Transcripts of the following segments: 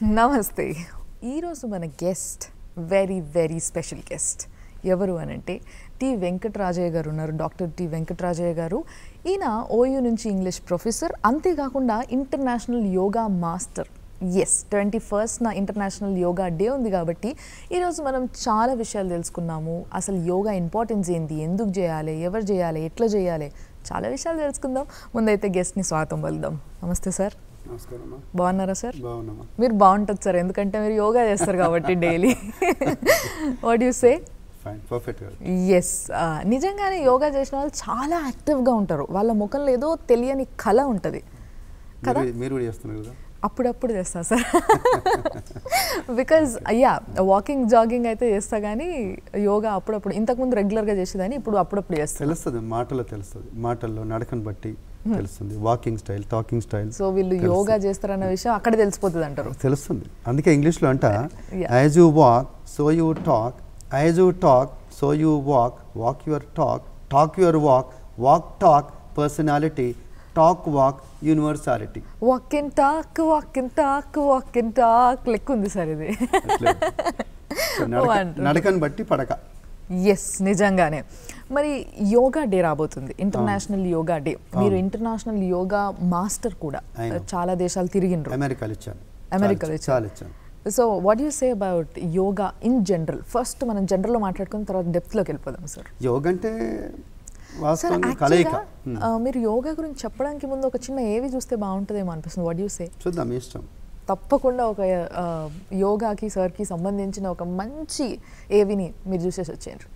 నమస్తే ఈరోజు మన guest very very special guest ఎవరు అని అంటే టి వెంకటరాజయ్య గారు ఉన్నారు డాక్టర్ టి వెంకటరాజయ్య గారు ఈయన ఓయూ నుంచి ఇంగ్లీష్ ప్రొఫెసర్ అంతేకాకుండా international yoga master as twenty first నా ఇంటర్నేషనల్ యోగా డే ఉంది కాబట్టి ఈరోజు మనం చాలా విషయాలు తెలుసుకున్నాము అసలు యోగా ఇంపార్టెన్స్ ఏంటి ఎందుకు చేయాలి ఎవరు చేయాలి ఎట్లా చేయాలి చాలా విషయాలు తెలుసుకుందాం ముందైతే గెస్ట్ని స్వాగతం పలుదాం నమస్తే సార్ నమస్కారం అమ్మా బాగున్నారా సార్ బాగున్నామా మీరు బాగుంటుంది సార్ ఎందుకంటే మీరు యోగా చేస్తారు కాబట్టి daily what you say fine perfect గా ఎస్ నిజంగానే యోగా చేసిన వాళ్ళు చాలా యాక్టివ్గా ఉంటారు వాళ్ళ ముఖంలో ఏదో తెలియని కళ ఉంటుంది కదా మీరు మీరు కూడా చేస్తున్నారు కదా అప్పుడప్పుడు చేస్తా సార్ బికాజ్ అయ్యా వాకింగ్ జాగింగ్ అయితే చేస్తా కానీ యోగా అప్పుడప్పుడు ఇంతకుముందు రెగ్యులర్గా చేసేదాన్ని ఇప్పుడు అప్పుడప్పుడు చేస్తాను తెలుస్తుంది మాటలో తెలుస్తుంది మాటల్లో నడకను బట్టి తెలుస్తుంది walking style talking style so వీళ్ళు యోగా చేస్తారన్న విషయం అక్కడ తెలిసిపోతుంది అంటారు తెలుస్తుంది అందుకే ఇంగ్లీష్లో అంట Yeah. As you walk so you talk as you talk so you walk walk your talk talk your walk walk talk personality talk walk universality walk in talk walk in talk walk in talk లెక్క ఉంది sir ఇది Wonderful. నడకను బట్టి పడక yes నిజంగానే మరి yoga day రాబోతుంది international yoga day మీరు international yoga master కూడా I know. చాలా దేశాలు తిరిగిండ్రు అమెరికాలో ఇచ్చాను అమెరికాలో చాలా- ఇచ్చారు. చాలా ఇచ్చాను so what you say about yoga in general first మనం జనరల్లో మాట్లాడుకున్న తర్వాత డెప్త్లోకి వెళ్ళిపోదాం సార్ యోగ అంటే సార్ వాస్తవంగా కలయిక యాక్చువల్గా మీరు యోగా గురించి చెప్పడానికి ముందు ఒక చిన్న ఏవి చూస్తే బాగుంటుందేమో అనిపిస్తుంది వాట్ యూ సే చూద్దాం మీ ఇష్టం తప్పకుండా ఒక ఆ, యోగాకి సార్కి సంబంధించిన ఒక మంచి ఏవిని మీరు చూసేసి వచ్చేయండి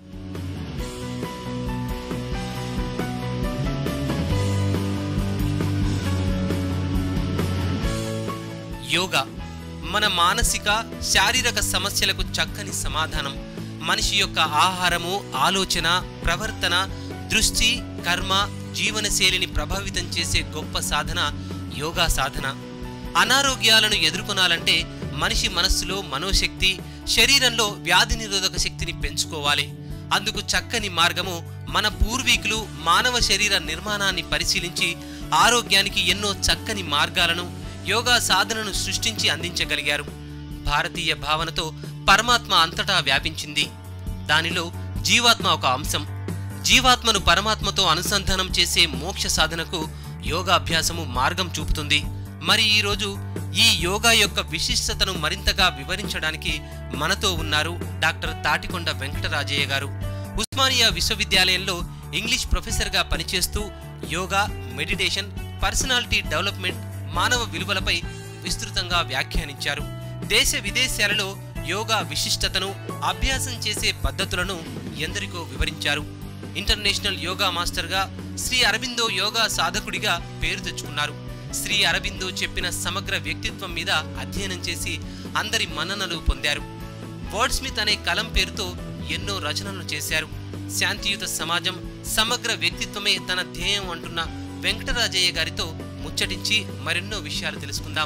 యోగా మన మానసిక శారీరక సమస్యలకు చక్కని సమాధానం మనిషి యొక్క ఆహారము ఆలోచన ప్రవర్తన దృష్టి కర్మ జీవనశైలిని ప్రభావితం చేసే గొప్ప సాధన యోగా సాధన అనారోగ్యాలను ఎదుర్కొనాలంటే మనిషి మనస్సులో మనోశక్తి శరీరంలో వ్యాధి నిరోధక శక్తిని పెంచుకోవాలి అందుకు చక్కని మార్గము మన పూర్వీకులు మానవ శరీర నిర్మాణాన్ని పరిశీలించి ఆరోగ్యానికి ఎన్నో చక్కని మార్గాలను యోగా సాధనను సృష్టించి అందించగలిగారు భారతీయ భావనతో పరమాత్మ అంతటా వ్యాపించింది దానిలో జీవాత్మ ఒక అంశం జీవాత్మను పరమాత్మతో అనుసంధానం చేసే మోక్ష సాధనకు యోగాభ్యాసము మార్గం చూపుతుంది మరి ఈరోజు ఈ యోగా యొక్క విశిష్టతను మరింతగా వివరించడానికి మనతో ఉన్నారు డాక్టర్ తాటికొండ వెంకటరాజయ్య గారు ఉస్మానియా విశ్వవిద్యాలయంలో ఇంగ్లీష్ ప్రొఫెసర్గా పనిచేస్తూ యోగా మెడిటేషన్ పర్సనాలిటీ డెవలప్మెంట్ మానవ విలువలపై విస్తృతంగా వ్యాఖ్యానించారు దేశ విదేశాలలో యోగా విశిష్టతను అభ్యాసం చేసే పద్ధతులను ఎందరికో వివరించారు ఇంటర్నేషనల్ యోగా మాస్టర్గా శ్రీ అరబిందో యోగా సాధకుడిగా పేరు తెచ్చుకున్నారు శ్రీ అరబిందో చెప్పిన సమగ్ర వ్యక్తిత్వం మీద అధ్యయనం చేసి అందరి మన్ననలు పొందారు వర్డ్ స్మిత్ అనే కలం పేరుతో ఎన్నో రచనలు చేశారు శాంతియుత సమాజం సమగ్ర వ్యక్తిత్వమే తన ధ్యేయం అంటున్న వెంకటరాజయ్య గారితో ముచ్చటించి మరెన్నో విషయాలు తెలుసుకుందాం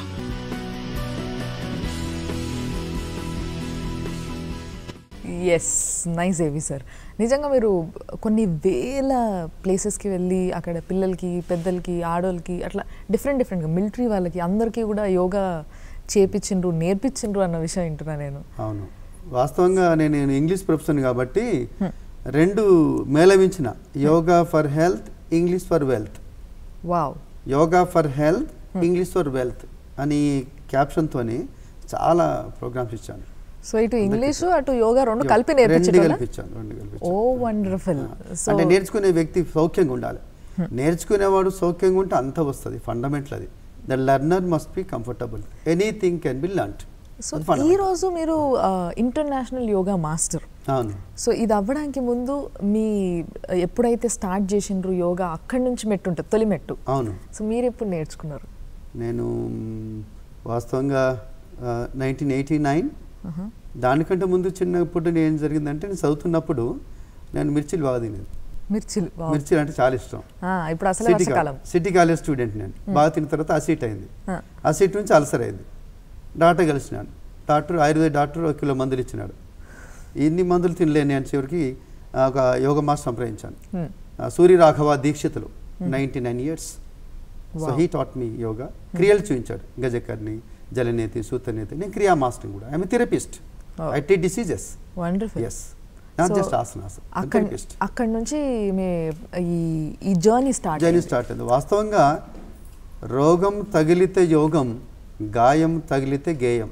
ఎస్ నైస్ ఏవి సార్ నిజంగా మీరు కొన్ని వేల ప్లేసెస్కి వెళ్ళి అక్కడ పిల్లలకి పెద్దలకి ఆడోళ్ళకి అట్లా డిఫరెంట్ డిఫరెంట్గా మిలిటరీ వాళ్ళకి అందరికీ కూడా యోగా చేపించిండ్రు నేర్పించిండ్రు అన్న విషయం వింటున్నా నేను అవును వాస్తవంగా నేను నేను ఇంగ్లీష్ ప్రొఫెసర్ కాబట్టి రెండు మేళవించిన yoga for health English for wealth wow yoga for health English for wealth అని క్యాప్షన్తోని చాలా ప్రోగ్రామ్స్ ఇచ్చాను సో ఇటు ఇంగ్లీషు అటు యోగా రెండు కలిపి రెండు నేర్పించారు కల్పించాను రెండు ఓ కల్పించాను వండర్ఫుల్ సో అంటే నేర్చుకునే వ్యక్తి సౌఖ్యంగా ఉండాలి నేర్చుకునేవాడు సౌఖ్యంగా ఉంటే అంత వస్తుంది ఫండమెంటల్ అది the learner must be comfortable anything can be learned so ఈ రోజు మీరు ఇంటర్నేషనల్ యోగా మాస్టర్ అవును సో ఇది అవ్వడానికి ముందు మీ ఎప్పుడైతే స్టార్ట్ చేసిండ్రు యోగా అక్కడి నుంచి మెట్టు ఉంటుంది తొలి మెట్టు అవును సో మీరు ఎప్పుడు నేర్చుకున్నారు నేను మ్, వాస్తవంగా నైన్టీన్ ఎయిటీ నైన్ దానికంటే ముందు చిన్నప్పుడు నేను ఏం జరిగిందంటే నేను చదువుతున్నప్పుడు నేను మిర్చిలు బాగా తినేది మిర్చిలు wow. మిర్చిలు అంటే చాలా ఇష్టం ఆ, ఇప్పుడు అసలు సిటీ వర్షాకాలం సిటీ కాలేజ్ స్టూడెంట్ నేను బాగా తిన్న తర్వాత ఆ సీట్ అయింది ఆ. ఆ సీట్ నుంచి అల్సర్ అయింది డాక్టర్ కలిసినాడు డాక్టర్ ఆయుర్వేద డాక్టర్ ఒక కిలో మందులు ఇచ్చినాడు ఇన్ని మందులు తినలేని అని చివరికి ఆ, ఒక యోగ మాస్ సంప్రదించాను Hmm. ఆ, Surya Raghava Dikshitulu ninety nine years so Wow. He taught me yoga క్రియలు చూపించాడు గజకర్ణి జలనేతి సూతనేతి నేను క్రియా మాస్టర్ కూడా ఐఎమ్ థెరపిస్ట్ Oh. ఐ టీ diseases wonderful yes not So, just asanas అక్కడ థెరపిస్ట్ అక్కడ నుంచి మీ ఈ ఈ జర్నీ స్టార్ట్ జర్నీ స్టార్ట్ అయింది వాస్తవంగా రోగం తగిలితే యోగం గాయం తగిలితే గేయం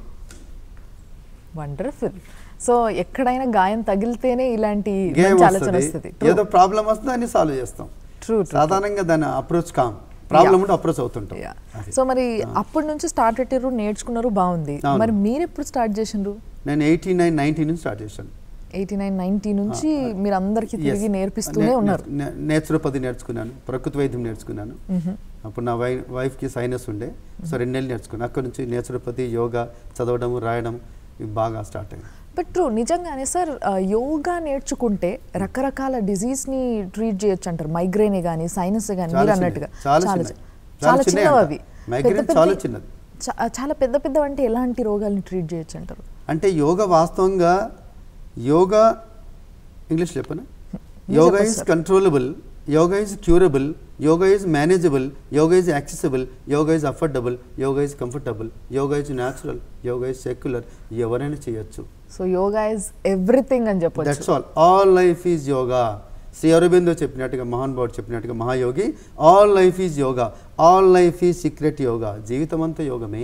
వండర్ఫుల్ సో ఎక్కడైనా గాయం తగిలితేనే ఇలాంటి గేయం మంచి ఆలోచన వస్తుంది వస్తుంది ఏదో ప్రాబ్లం వస్తే దాన్ని సాల్వ్ చేస్తాం ట్రూ సాధారణంగా దాన్ని అప్రోచ్ కాం ప్రాబ్లం ఉంటే అప్రోచ్ అవుతుంటాం అది. సో మరి అప్పటి నుంచి స్టార్ట్ పెట్టారు నేర్చుకున్నారు బాగుంది అవును. మరి మీరు ఎప్పుడు స్టార్ట్ చేసిండ్రు నేను ఎయిటీ నైన్ నైన్టీ నుంచి స్టార్ట్ చేశాను ఎయిటీ నైన్ నైన్టీ నుంచి మీరు అందరికి Yes. తిరిగి నేర్పిస్తూనే నే- ఉన్నారు నే- నేచురోపతి నేర్చుకున్నాను ప్రకృతి వైద్యం నేర్చుకున్నాను అప్పుడు నా వై వైఫ్కి సైనస్ ఉండే సో రెండు నెలలు నేర్చుకున్నాను అక్కడ నుంచి నేచురోపతి యోగా చదవడం రాయడం ఇవి బాగా స్టార్ట్ అయింది బట్ ట్రూ నిజంగానే సార్ యోగా నేర్చుకుంటే రకరకాల డిజీజ్ ని ట్రీట్ చేయొచ్చు అంటారు మైగ్రేనే కానీ సైనస్ కానీ చాలా మీరు చిన్నవి. అన్నట్టుగా చాలా చాలా చిన్నవి. చి- చాలా చాలా చిన్నవి చిన్నవి అంట. అవి Migraine పెద్ద చాలా పెద్ద- చిన్నది. చా- చాలా పెద్ద పెద్ద అంటే ఎలాంటి రోగాల్ని ట్రీట్ చేయొచ్చు అంటారు అంటే యోగా వాస్తవంగా యోగా ఇంగ్లీష్ చెప్పనా యోగా చెప్పండి is sir. Controllable yoga is curable yoga is manageable yoga is accessible yoga is affordable yoga is comfortable yoga is natural yoga is secular ఎవరైనా చేయొచ్చు సో యోగా ఇస్ ఎవ్రీథింగ్ అని చెప్పొచ్చు that's all all life is yoga Shri Aurobindo చెప్పినట్టుగా మహానుభావుడు చెప్పినట్టుగా మహాయోగి all life is yoga all life is secret yoga జీవితం అంతా యోగమే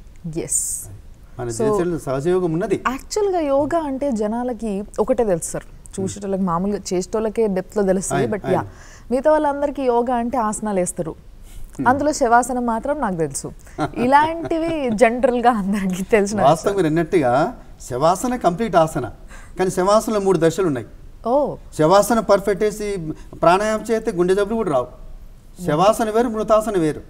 ఎస్ మన So- దేశంలో సహజయోగం ఉన్నది యాక్చువల్గా యోగా అంటే జనాలకి ఒకటే తెలుసు సార్ చూసేటోళ్ళకి మామూలుగా చేసేటోళ్ళకే డెప్త్లో తెలుస్తుంది ఆయన- బట్ యా ఆయన. మిగతా వాళ్ళందరికీ యోగా అంటే ఆసనాలు వేస్తారు అందులో శవాసనం మాత్రం నాకు తెలుసు ఇలాంటివి జనరల్గా అందరికీ తెలిసిన వాస్తవం మీరు అన్నట్టుగా శవాసన కంప్లీట్ ఆసన కానీ శవాసనలో మూడు దశలు ఉన్నాయి ఓ శవాసన పర్ఫెక్ట్ వేసి ప్రాణాయామం చేస్తే గుండె జబ్బులు కూడా రావు శవాసన వేరు మృతాసన వేరు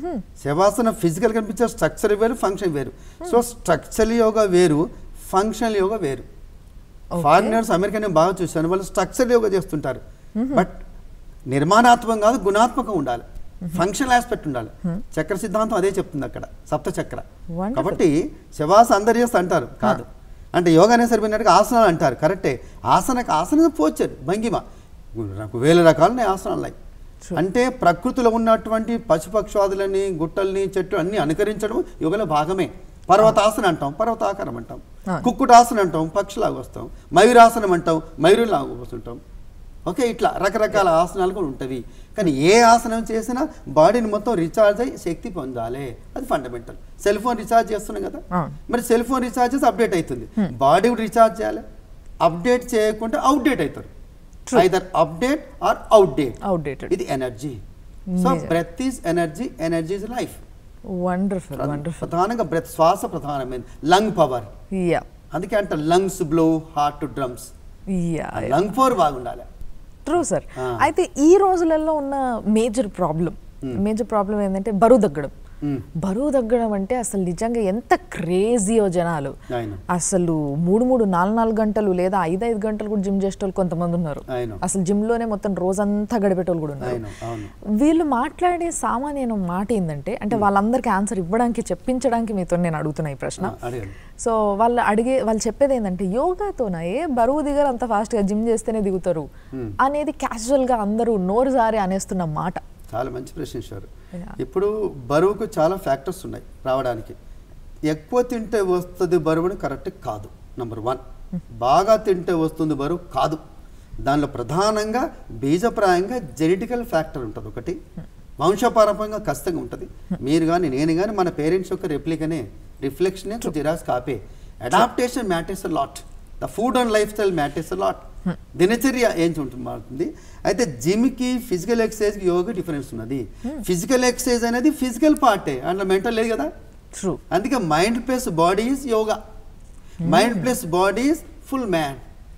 శవాసన ఫిజికల్ కనిపించే స్ట్రక్చర్ వేరు ఫంక్షన్ వేరు సో స్ట్రక్చరల్ యోగా వేరు ఫంక్షనల్ యోగా వేరు Okay. ఫారినర్స్ అమెరికా నేను బాగా చూశాను వాళ్ళు స్ట్రక్చర్ యోగా చేస్తుంటారు బట్ నిర్మాణాత్మకం కాదు గుణాత్మకం ఉండాలి ఫంక్షనల్ ఆస్పెక్ట్ ఉండాలి చక్ర సిద్ధాంతం అదే చెప్తుంది అక్కడ సప్త చక్ర Wonderful. కాబట్టి శవాస అందరు చేస్తే అంటారు కాదు అంటే యోగా అనే సరిపోయినట్టుగా ఆసనాలు అంటారు కరెక్టే ఆసనకు ఆసనం పోచారు భంగిమ నాకు వేల రకాలనే ఆసనాలు ఉన్నాయి True. అంటే ప్రకృతిలో ఉన్నటువంటి పశుపక్షాదులని గుట్టల్ని చెట్లు అన్ని అనుకరించడం యోగలో భాగమే పర్వతాసనం అంటాం పర్వతాకారం అంటాం ఆ. కుక్కుటాసనం అంటాం పక్షిలాగా వస్తాం మయూరాసనం అంటాం మయూరులాగా వస్తుంటాం ఓకే ఇట్లా రకరకాల ఆసనాలు కూడా ఉంటవి కానీ ఏ ఆసనం చేసినా బాడీని మొత్తం రీఛార్జ్ అయ్యి శక్తి పొందాలి అది ఫండమెంటల్ సెల్ ఫోన్ రీఛార్జ్ చేస్తున్నాం కదా ఆ. మరి సెల్ ఫోన్ రీఛార్జ్ చేసి అప్డేట్ అవుతుంది బాడీ కూడా రీఛార్జ్ చేయాలి అప్డేట్ చేయకుంటే అవుట్డేట్ అవుతారు True. Either update or outdate outdated ఇది ఎనర్జీ సో నిజం. Breath is energy energy is life wonderful wonderful ప్రధానంగా బ్రెత్ శ్వాస ప్రధానమైనది లంగ్ పవర్ యా అందుకే అంట lungs blow heart to drums yeah lung power బాగుండాలి ట్రూ సార్ ఆ. అయితే ఈ రోజులలో ఉన్న మేజర్ ప్రాబ్లం మేజర్ ప్రాబ్లం ఏంటంటే బరువు తగ్గడం Mm. బరువు తగ్గడం అంటే అసలు నిజంగా ఎంత క్రేజీయో జనాలు I know. అసలు మూడు మూడు నాలుగు నాలుగు గంటలు లేదా ఐదు ఐదు గంటలు కూడా జిమ్ చేసేటోళ్ళు కొంతమంది ఉన్నారు I know. అసలు జిమ్ లోనే మొత్తం రోజంతా గడిపేటోళ్ళు కూడా ఉన్నారు I know, అవును. వీళ్ళు మాట్లాడే సామాన్య మాట ఏంటంటే అంటే వాళ్ళందరికీ ఆన్సర్ ఇవ్వడానికి చెప్పించడానికి మీతో నేను అడుగుతున్నా ఈ ప్రశ్న ఆ, అడగండి సో వాళ్ళు అడిగే వాళ్ళు చెప్పేది ఏంటంటే యోగాతోన ఏ బరువు దిగరు అంత ఫాస్ట్గా జిమ్ చేస్తేనే దిగుతారు అనేది క్యాజువల్గా అందరూ నోరు జారి అనేస్తున్న మాట చాలా మంచి ప్రశ్నించారు Yeah. ఇప్పుడు బరువుకు చాలా ఫ్యాక్టర్స్ ఉన్నాయి రావడానికి ఎక్కువ తింటే వస్తుంది బరువు అని కరెక్ట్ కాదు నంబర్ వన్ బాగా తింటే వస్తుంది బరువు కాదు దానిలో ప్రధానంగా బీజప్రాయంగా జెనెటికల్ ఫ్యాక్టర్ ఉంటుంది ఒకటి వంశపారంపరంగా ఖచ్చితంగా ఉంటుంది మీరు కానీ నేను కానీ మన పేరెంట్స్ యొక్క రెప్లికనే రిఫ్లెక్షనే జిరాస్ కాపే adaptation matters lot the food and life style matters lot దినచర్య ఏం ఉంటుంది మారుతుంది అయితే జిమ్కి ఫిజికల్ ఎక్సర్సైజ్కి యోగా డిఫరెన్స్ ఉన్నది ఫిజికల్ ఎక్సర్సైజ్ అనేది ఫిజికల్ పార్టే అందులో మెంటల్ లేదు కదా ట్రూ అందుకే mind plus body is yoga mind plus body is full man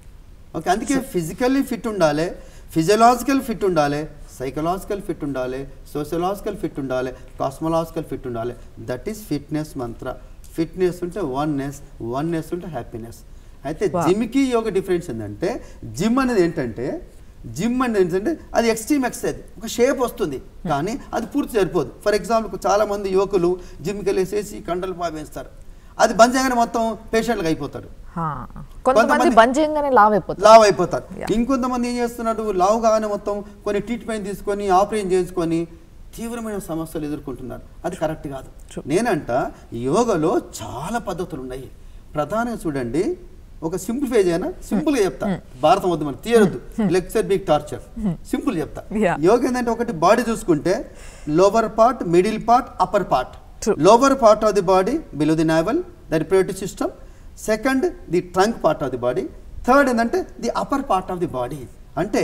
okay అందుకే ఫిజికల్లీ ఫిట్ ఉండాలి ఫిజియలాజికల్ ఫిట్ ఉండాలి సైకలాజికల్ ఫిట్ ఉండాలి సోషలాజికల్ ఫిట్ ఉండాలి కాస్మలాజికల్ ఫిట్ ఉండాలి that is fitness mantra fitness ఉంటే వన్నెస్ వన్నెస్ ఉంటే హ్యాపీనెస్ అయితే Wow. జిమ్కి యోగ డిఫరెన్స్ ఏంటంటే జిమ్ అనేది ఏంటంటే జిమ్ అనేది ఏంటంటే అది ఎక్స్ట్రీమ్ ఎక్సర్సైజ్ ఒక షేప్ వస్తుంది కానీ అది పూర్తి సరిపోదు ఫర్ ఎగ్జాంపుల్ చాలా మంది యువకులు జిమ్కి వెళ్ళేసేసి కండలు బాగా వేస్తారు అది బంద్ చేయగానే మొత్తం పేషెంట్లకు అయిపోతారు హా. కొంతమంది కొంతమంది- బంద్ చేయగానే లావ్ అయిపోతారు లావ్ అయిపోతారు Yeah. ఇంకొంతమంది ఏం చేస్తున్నారు లావ్ కాగానే మొత్తం కొన్ని ట్రీట్మెంట్ తీసుకొని ఆపరేషన్ చేసుకొని తీవ్రమైన సమస్యలు ఎదుర్కొంటున్నారు అది కరెక్ట్ కాదు నేనంట యోగలో చాలా పద్ధతులు ఉన్నాయి ప్రధానంగా చూడండి ఒక సింప్లిఫైజ్ అయినా సింపుల్గా చెప్తా భారతం వద్దు మనం తీయరొద్దు లెక్చర్ బిగ్ టార్చర్ సింపుల్ చెప్తా Yeah. యోగ ఏంటంటే ఒకటి బాడీ చూసుకుంటే lower part middle part upper part True. Lower part of the body below the navel the reproductive system second the trunk part of the body third ఏంటంటే the upper part of the body అంటే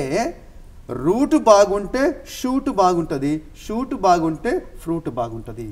root బాగుంటే shoot బాగుంటుంది shoot బాగుంటే fruit బాగుంటుంది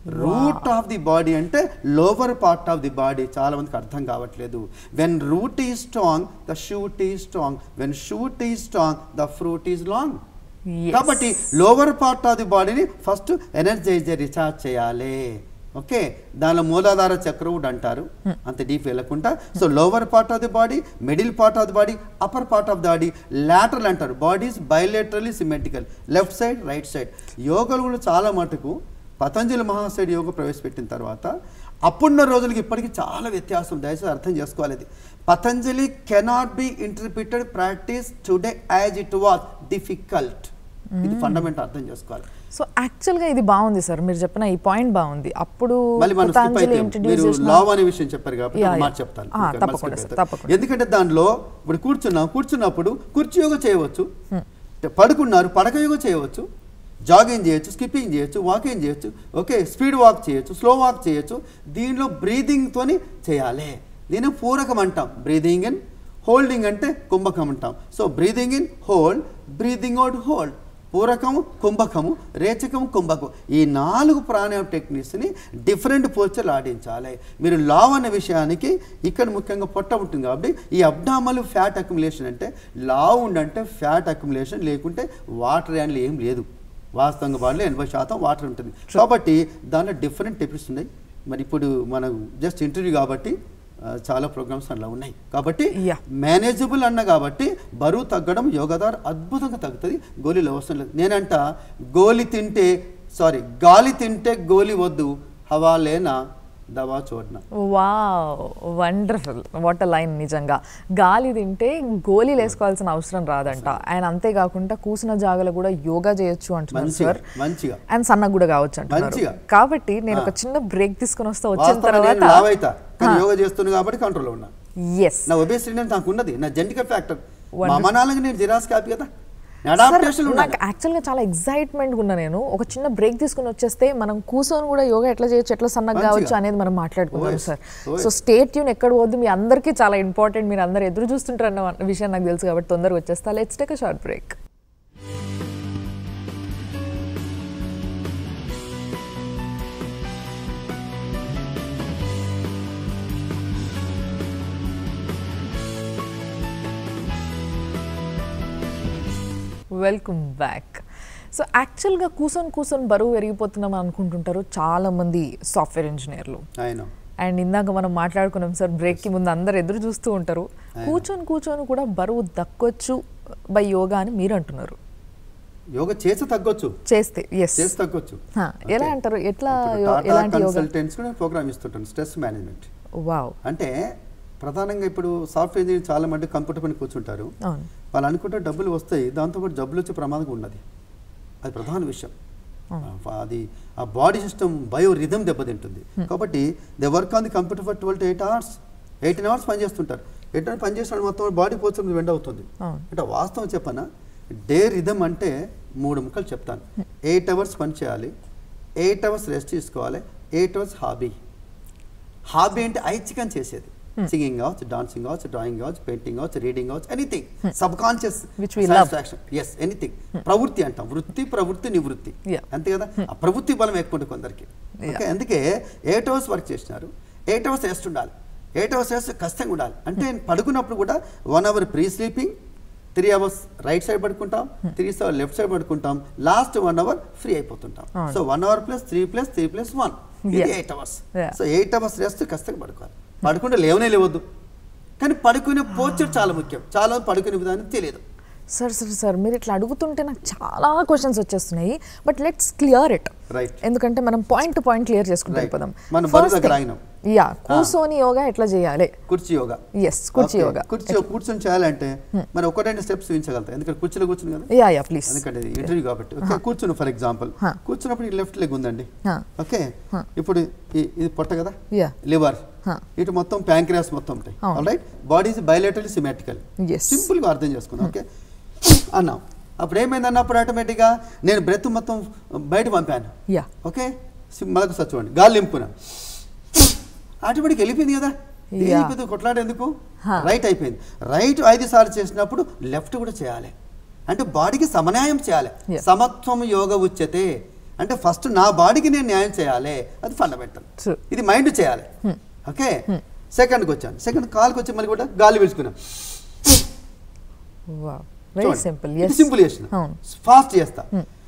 root of the body అంటే lower part of the body చాలా మందికి అర్థం కావట్లేదు when root is strong the shoot is strong when shoot is strong the fruit is long Yes. కాబట్టి లోవర్ పార్ట్ ఆఫ్ ది బాడీని first energizer recharge చేయాలి okay దానిలో మూలాధార చక్రం కూడా అంటారు అంత డీప్ వెళ్ళకుండా so lower part of the body middle part of the body upper part of the body lateral అంటారు bodies bilaterally symmetrical left side right side యోగాలు కూడా చాలా మటుకు పతంజలి మహాశయుడు యోగ ప్రవేశపెట్టిన తర్వాత అప్పుడున్న రోజులకి ఇప్పటికీ చాలా వ్యత్యాసం దయచేసి అర్థం చేసుకోవాలి ఇది Patanjali cannot be interpreted practice today as it was difficult ఇది ఫండమెంట్ అర్థం చేసుకోవాలి సో యాక్చువల్గా ఇది బాగుంది సార్ మీరు చెప్పిన ఈ పాయింట్ బాగుంది అప్పుడు మళ్ళీ మనం స్కిప్ పతాంజలి అయితే introduce మీరు చేసిన- లావ్ అనే విషయం చెప్పారు కాబట్టి Yeah, ఒక మాట yeah. చెప్తాను ఆ, ఇంకా మళ్ళీ తప్పకుండా skip సార్, అవుతాను. తప్పకుండా. ఎందుకంటే దానిలో ఇప్పుడు కూర్చున్నాం కూర్చున్నప్పుడు కుర్చీ యోగ చేయవచ్చు పడుకున్నారు పడక యోగ చేయవచ్చు జాగింగ్ చేయొచ్చు స్కిప్పింగ్ చేయొచ్చు వాకింగ్ చేయొచ్చు ఓకే స్పీడ్ వాక్ చేయొచ్చు స్లో వాక్ చేయొచ్చు దీనిలో బ్రీదింగ్ తోని చేయాలి దీని పూరకం అంటాం బ్రీదింగ్ ఇన్ హోల్డింగ్ అంటే కుంభకం అంటాం so breathing in hold breathing out hold పూరకము కుంభకము రేచకము కుంభకం ఈ నాలుగు ప్రాణాయామ టెక్నిక్స్ని డిఫరెంట్ పోస్చర్లు ఆడించాలి మీరు లావ్ అనే విషయానికి ఇక్కడ ముఖ్యంగా పొట్ట ఉంటుంది కాబట్టి ఈ అబ్డామల్ ఫ్యాట్ అక్యుములేషన్ అంటే లావ్ ఉండంటే ఫ్యాట్ అక్యుములేషన్ లేకుంటే వాటర్ యాన్లు ఏం లేదు వాస్తవంగా బాడీలో ఎనభై శాతం వాటర్ ఉంటుంది కాబట్టి దానిలో డిఫరెంట్ టెక్నిక్స్ ఉన్నాయి మరి ఇప్పుడు మనం జస్ట్ ఇంటర్వ్యూ కాబట్టి ఆ, చాలా ప్రోగ్రామ్స్ అలా ఉన్నాయి కాబట్టి Yeah. మేనేజబుల్ అన్న కాబట్టి బరువు తగ్గడం యోగదార్ అద్భుతంగా తగ్గుతుంది గోళీలు అవసరం లేదు నేనంట గోలి తింటే సారీ గాలి తింటే గోలి వద్దు హవా లేనా దవా చూడన వావ్ వండర్ఫుల్ వాట్ లైన్ నిజంగా గాలి తింటే గోళీలు వేసుకోవాల్సిన అవసరం రాదంట ఆయన అంతేకాకుండా కూసిన జాగలో కూడా యోగా చేయొచ్చు అంటున్నారు మంచిగా సార్ మంచిగా అండ్ సన్నగా కూడా కావచ్చు అంటున్నారు మంచిగా. కాబట్టి నేను ఒక ఆ. చిన్న బ్రేక్ తీసుకుని వస్తే వచ్చిన వాస్తవంగా నేను తర్వాత లావ్ అవుతా కానీ యోగా చేస్తున్నా కాబట్టి కంట్రోల్లో ఉన్నా ఎస్ నా ఒబేసిటీ నాకు ఉన్నది నా జెనటికల్ ఫ్యాక్టర్ మా Wonderful. అమ్మ నాన్నకి నేను జిరాస్ కాపీ కదా అడాప్టేషన్ నాకు ఉండాలి యాక్చువల్గా చాలా ఎక్సైట్మెంట్ ఉన్నా నేను ఒక చిన్న బ్రేక్ తీసుకుని వచ్చేస్తే మనం కూర్చొని కూడా యోగా ఎట్లా చేయొచ్చు ఎట్లా సన్నగా మంచిగా. కావచ్చు అనేది మనం మాట్లాడుకుందాం oh yes, sir oh yes. So stay tuned ఎక్కడ పోద్దు మీ అందరికీ చాలా ఇంపార్టెంట్ మీరు అందరు ఎదురు చూస్తుంటారు అన్న విషయం నాకు తెలుసు కాబట్టి తొందరగా వచ్చేస్తా let's take a short break welcome back so యాక్చువల్గా కూర్చొని కూర్చొని బరువు పెరిగిపోతున్నాం అనుకుంటుంటారు చాలామంది సాఫ్ట్వేర్ ఇంజనీర్లు ఆయన అండ్ ఇందాక మనం మాట్లాడుకున్నాం సార్ బ్రేక్కి ముందు అందరు ఎదురు చూస్తూ ఉంటారు కూర్చొని కూర్చొని కూడా బరువు దక్కొచ్చు బై యోగా అని మీరు అంటున్నారు యోగా చేసి తగ్గొచ్చు చేస్తే ఎస్ చేసి తగ్గొచ్చు ఎలా Okay. అంటారు ఎట్లా ఇప్పుడు యో- టాటా ఎలాంటి యోగా కన్సల్టెంట్స్ కూడా ప్రోగ్రామ్ ఇస్తుంటాను స్ట్రెస్ మేనేజ్మెంట్ వావ్ అంటే ప్రధానంగా ఇప్పుడు సాఫ్ట్వేర్ ఇంజనీర్ చాలా మంది కంప్యూటర్ పని కూర్చుంటారు అవును వాళ్ళు అనుకుంటే డబ్బులు వస్తాయి దాంతోపాటు జబ్బులు వచ్చే ప్రమాదం ఉన్నది అది ప్రధాన విషయం ఆ, అది ఆ బాడీ సిస్టమ్ బయో రిథమ్ దెబ్బతింటుంది కాబట్టి they work on the computer for twelve to eight hours eighteen hours పనిచేస్తుంటారు ఎయిట్ అవర్స్ పనిచేసిన మొత్తం బాడీ పోతుంది వెండ అవుతుంది అవును. అంటే వాస్తవం చెప్పనా డే రిథమ్ అంటే మూడు ముక్కలు చెప్తాను ఎయిట్ అవర్స్ పని చేయాలి ఎయిట్ అవర్స్ రెస్ట్ తీసుకోవాలి ఎయిట్ అవర్స్ హాబీ హాబీ అంటే ఐచ్ఛికం చేసేది సింగింగ్ కావచ్చు డాన్సింగ్ కావచ్చు డ్రాయింగ్ కావచ్చు పెయింటింగ్ కావచ్చు రీడింగ్ కావచ్చు anything subconscious Which we love. Yes anything ప్రవృత్తి అంటాం వృత్తి ప్రవృత్తి నివృత్తి Yeah. అంతే కదా ఆ ప్రవృత్తి బలం ఎక్కువ ఉంటుంది కొందరికి ఓకే అందుకే ఎయిట్ అవర్స్ వర్క్ చేసినారు ఎయిట్ అవర్స్ రెస్ట్ ఉండాలి ఎయిట్ అవర్స్ రెస్ట్ కష్టంగా ఉండాలి అంటే పడుకున్నప్పుడు కూడా one hour pre sleeping three hours right side పడుకుంటాం త్రీ అవర్ లెఫ్ట్ సైడ్ పడుకుంటాం లాస్ట్ వన్ అవర్ ఫ్రీ అయిపోతుంటాం అవును. So one hour plus three plus three plus one ఇది Yeah. Eight hours Yeah. So eight hours rest కష్టంగా పడుకోవాలి పడుకుంటే లేవనే లేవద్దు కానీ పడుకునే పోర్చర్ చాలా ముఖ్యం చాలా మంది పడుకునే విధానం తెలియదు సార్ సార్ సార్ మీరు ఇట్లా అడుగుతుంటే నాకు చాలా క్వశ్చన్స్ వచ్చేస్తున్నాయి but let's clear it Right. ఎందుకంటే మనం పాయింట్ టు పాయింట్ క్లియర్ చేసుకుంటూ Right. వెళ్ళిపోదాం మనం బరువు First దగ్గర thing- ఆగినాం. యా కూర్చొని యోగా ఎట్లా చేయాలి కుర్చీ యోగా ఎస్ కుర్చీ ఓకే. యోగా కుర్చీ కూర్చొని చేయాలంటే మరి ఒకటైనా స్టెప్స్ చూపించగలుగుతాం ఎందుకంటే కుర్చీలో కూర్చుని కదా యా యా ప్లీజ్ ఎందుకంటే ఇది ఇంటర్వ్యూ కాబట్టి ఓకే కూర్చుని ఫర్ ఎగ్జాంపుల్ హా. కూర్చున్నప్పుడు ఈ లెఫ్ట్ లెగ్ ఉందండి హా. ఓకే హా. ఇప్పుడు ఈ- ఇది పొట్ట కదా యా లివర్ హా. ఇటు మొత్తం ప్యాంక్రియాస్ మొత్తం ఉంటాయి అవును. Right body is bilaterally symmetrical Yes. Simple గా అర్థం చేసుకుందాం ఓకే అన్నాం అప్పుడు ఏమైంది అన్నప్పుడు ఆటోమేటిక్గా నేను బ్రెత్ మొత్తం బయట పంపాను యా ఓకే సి- మళ్ళీ ఒకసారి చూడండి గాలి నింపున ఆటోమేటిక్ వెళ్ళిపోయింది కదా Yeah. వెళ్ళిపోయింది కొట్లాట ఎందుకు Huh. రైట్ అయిపోయింది రైట్ ఐదు సార్లు చేసినప్పుడు లెఫ్ట్ కూడా చేయాలి అంటే బాడీకి సమన్యాయం చేయాలి Yeah. సమత్వం యోగ ఉచ్యతే అంటే ఫస్ట్ నా బాడీకి నేను న్యాయం చేయాలి అది ఫండమెంటల్ True. ఇది మైండ్ చేయాలి ఓకే సెకండ్కి వచ్చాను సెకండ్ కాల్కి వచ్చి మళ్ళీ కూడా గాలి పీల్చుకున్నాం wow very simple yes simple చేసిన అవును ఫాస్ట్ చేస్తా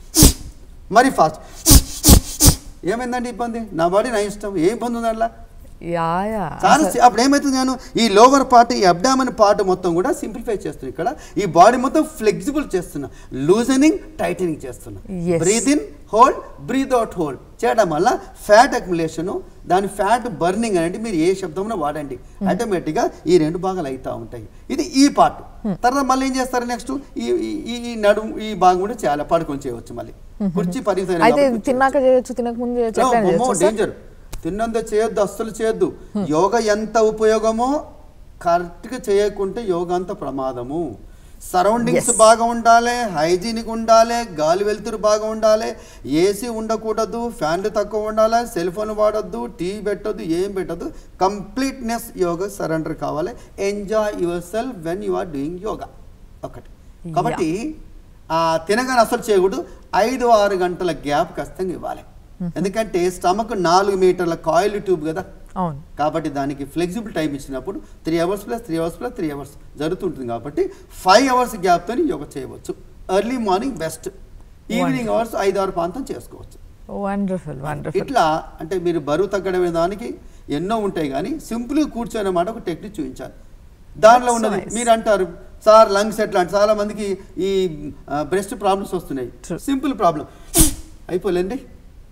మరి ఫాస్ట్ ఏమైందండి ఇబ్బంది నా బాడీ నా ఇష్టం ఏ ఇబ్బంది ఉంది దాంట్లో యా యా చాలా సి- అప్పుడు ఏమవుతుంది నేను ఈ లోవర్ పార్ట్ ఈ అబ్డామన్ పార్ట్ మొత్తం కూడా సింప్లిఫై చేస్తున్నా ఇక్కడ ఈ బాడీ మొత్తం ఫ్లెక్సిబుల్ చేస్తున్నా లూజనింగ్ టైటనింగ్ చేస్తున్నా Yes. Breathe in hold breathe out hold చేయడం వల్ల ఫ్యాట్ అక్యుములేషన్ దాని ఫ్యాట్ బర్నింగ్ అనేది మీరు ఏ శబ్దంలో వాడండి ఆటోమేటిక్గా ఈ రెండు భాగాలు అవుతా ఉంటాయి ఇది ఈ పార్ట్ తర్వాత మళ్ళీ ఏం చేస్తారు నెక్స్ట్ ఈ ఈ- ఈ ఈ నడుము ఈ భాగం కూడా చాలా పడుకొని చేయవచ్చు మళ్ళీ కుర్చీ పరిమితమైన అయితే కాబట్టి తిన్నాక చేయొచ్చు తినక ముందు చేయొచ్చు ఎట్లా చేయొచ్చు సార్? డేంజర్ తిన్నంత చేయొద్దు అస్సలు చేయొద్దు యోగ ఎంత ఉపయోగమో కరెక్ట్గా చేయకుంటే యోగ అంత ప్రమాదము సరౌండింగ్స్ Yes. బాగా ఉండాలి హైజీనిక్ ఉండాలి గాలి వెలుతురు బాగా ఉండాలి ఏసీ ఉండకూడదు ఫ్యాన్లు తక్కువ ఉండాలి సెల్ ఫోన్ వాడొద్దు టీవీ పెట్టొద్దు ఏం పెట్టొద్దు కంప్లీట్నెస్ యోగా సరెండర్ కావాలి enjoy yourself when you are doing yoga ఒకటి కాబట్టి ఆ తినగానే అసలు చేయకూడదు ఐదు ఆరు గంటల గ్యాప్ ఖచ్చితంగా ఇవ్వాలి ఎందుకంటే స్టమక్ నాలుగు మీటర్ల కాయిల్ ట్యూబ్ కదా అవును కాబట్టి దానికి ఫ్లెక్సిబుల్ టైం ఇచ్చినప్పుడు three hours plus three hours plus three hours జరుగుతుంటుంది కాబట్టి ఫైవ్ అవర్స్ గ్యాప్తో యోగా చేయవచ్చు early morning best evening hours ఐదు ఆరు ప్రాంతం చేసుకోవచ్చు వండర్ఫుల్ వండర్ఫుల్ ఇట్లా అంటే మీరు బరువు తగ్గడం దానికి ఎన్నో ఉంటాయి కానీ సింపుల్గా కూర్చొని మాట ఒక టెక్నిక్ చూపించాలి దానిలో That's ఉన్నది nice. మీరు అంటారు సార్ లంగ్స్ ఎట్లా అంటే చాలా మందికి ఈ బ్రెస్ట్ ప్రాబ్లమ్స్ వస్తున్నాయి True. సింపుల్ ప్రాబ్లం అయిపోలేండి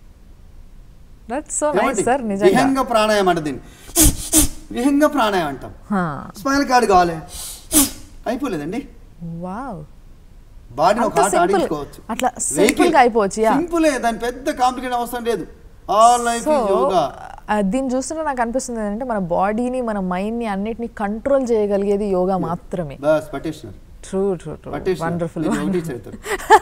దట్స్ సో నైస్ ఏమండి? సార్ నిజంగా విహంగ ప్రాణాయామం అంట దీన్ని విహంగ ప్రాణాయామం అంటాం స్మైల్ కార్డ్ కావాలి అయిపోలేదండి వావ్ బాడీని ఒక అంత ఆట simple. ఆడించుకోవచ్చు అట్లా simple గా అయిపోవచ్చు, yeah. సింపులే దాని పెద్ద కాంప్లికేట్ అవసరం లేదు ఆల్ లైఫ్ సో యోగా దీన్ని చూస్తుంటే నాకు అనిపిస్తుంది ఏంటంటే మన బాడీని మన మైండ్ని అన్నిటిని కంట్రోల్ చేయగలిగేది యోగా మాత్రమే బస్ పటేషనర్ ట్రూ ట్రూ ట్రూ పటేషనర్ వండర్ఫుల్ మీరు యోగా టీచర్ అవుతారు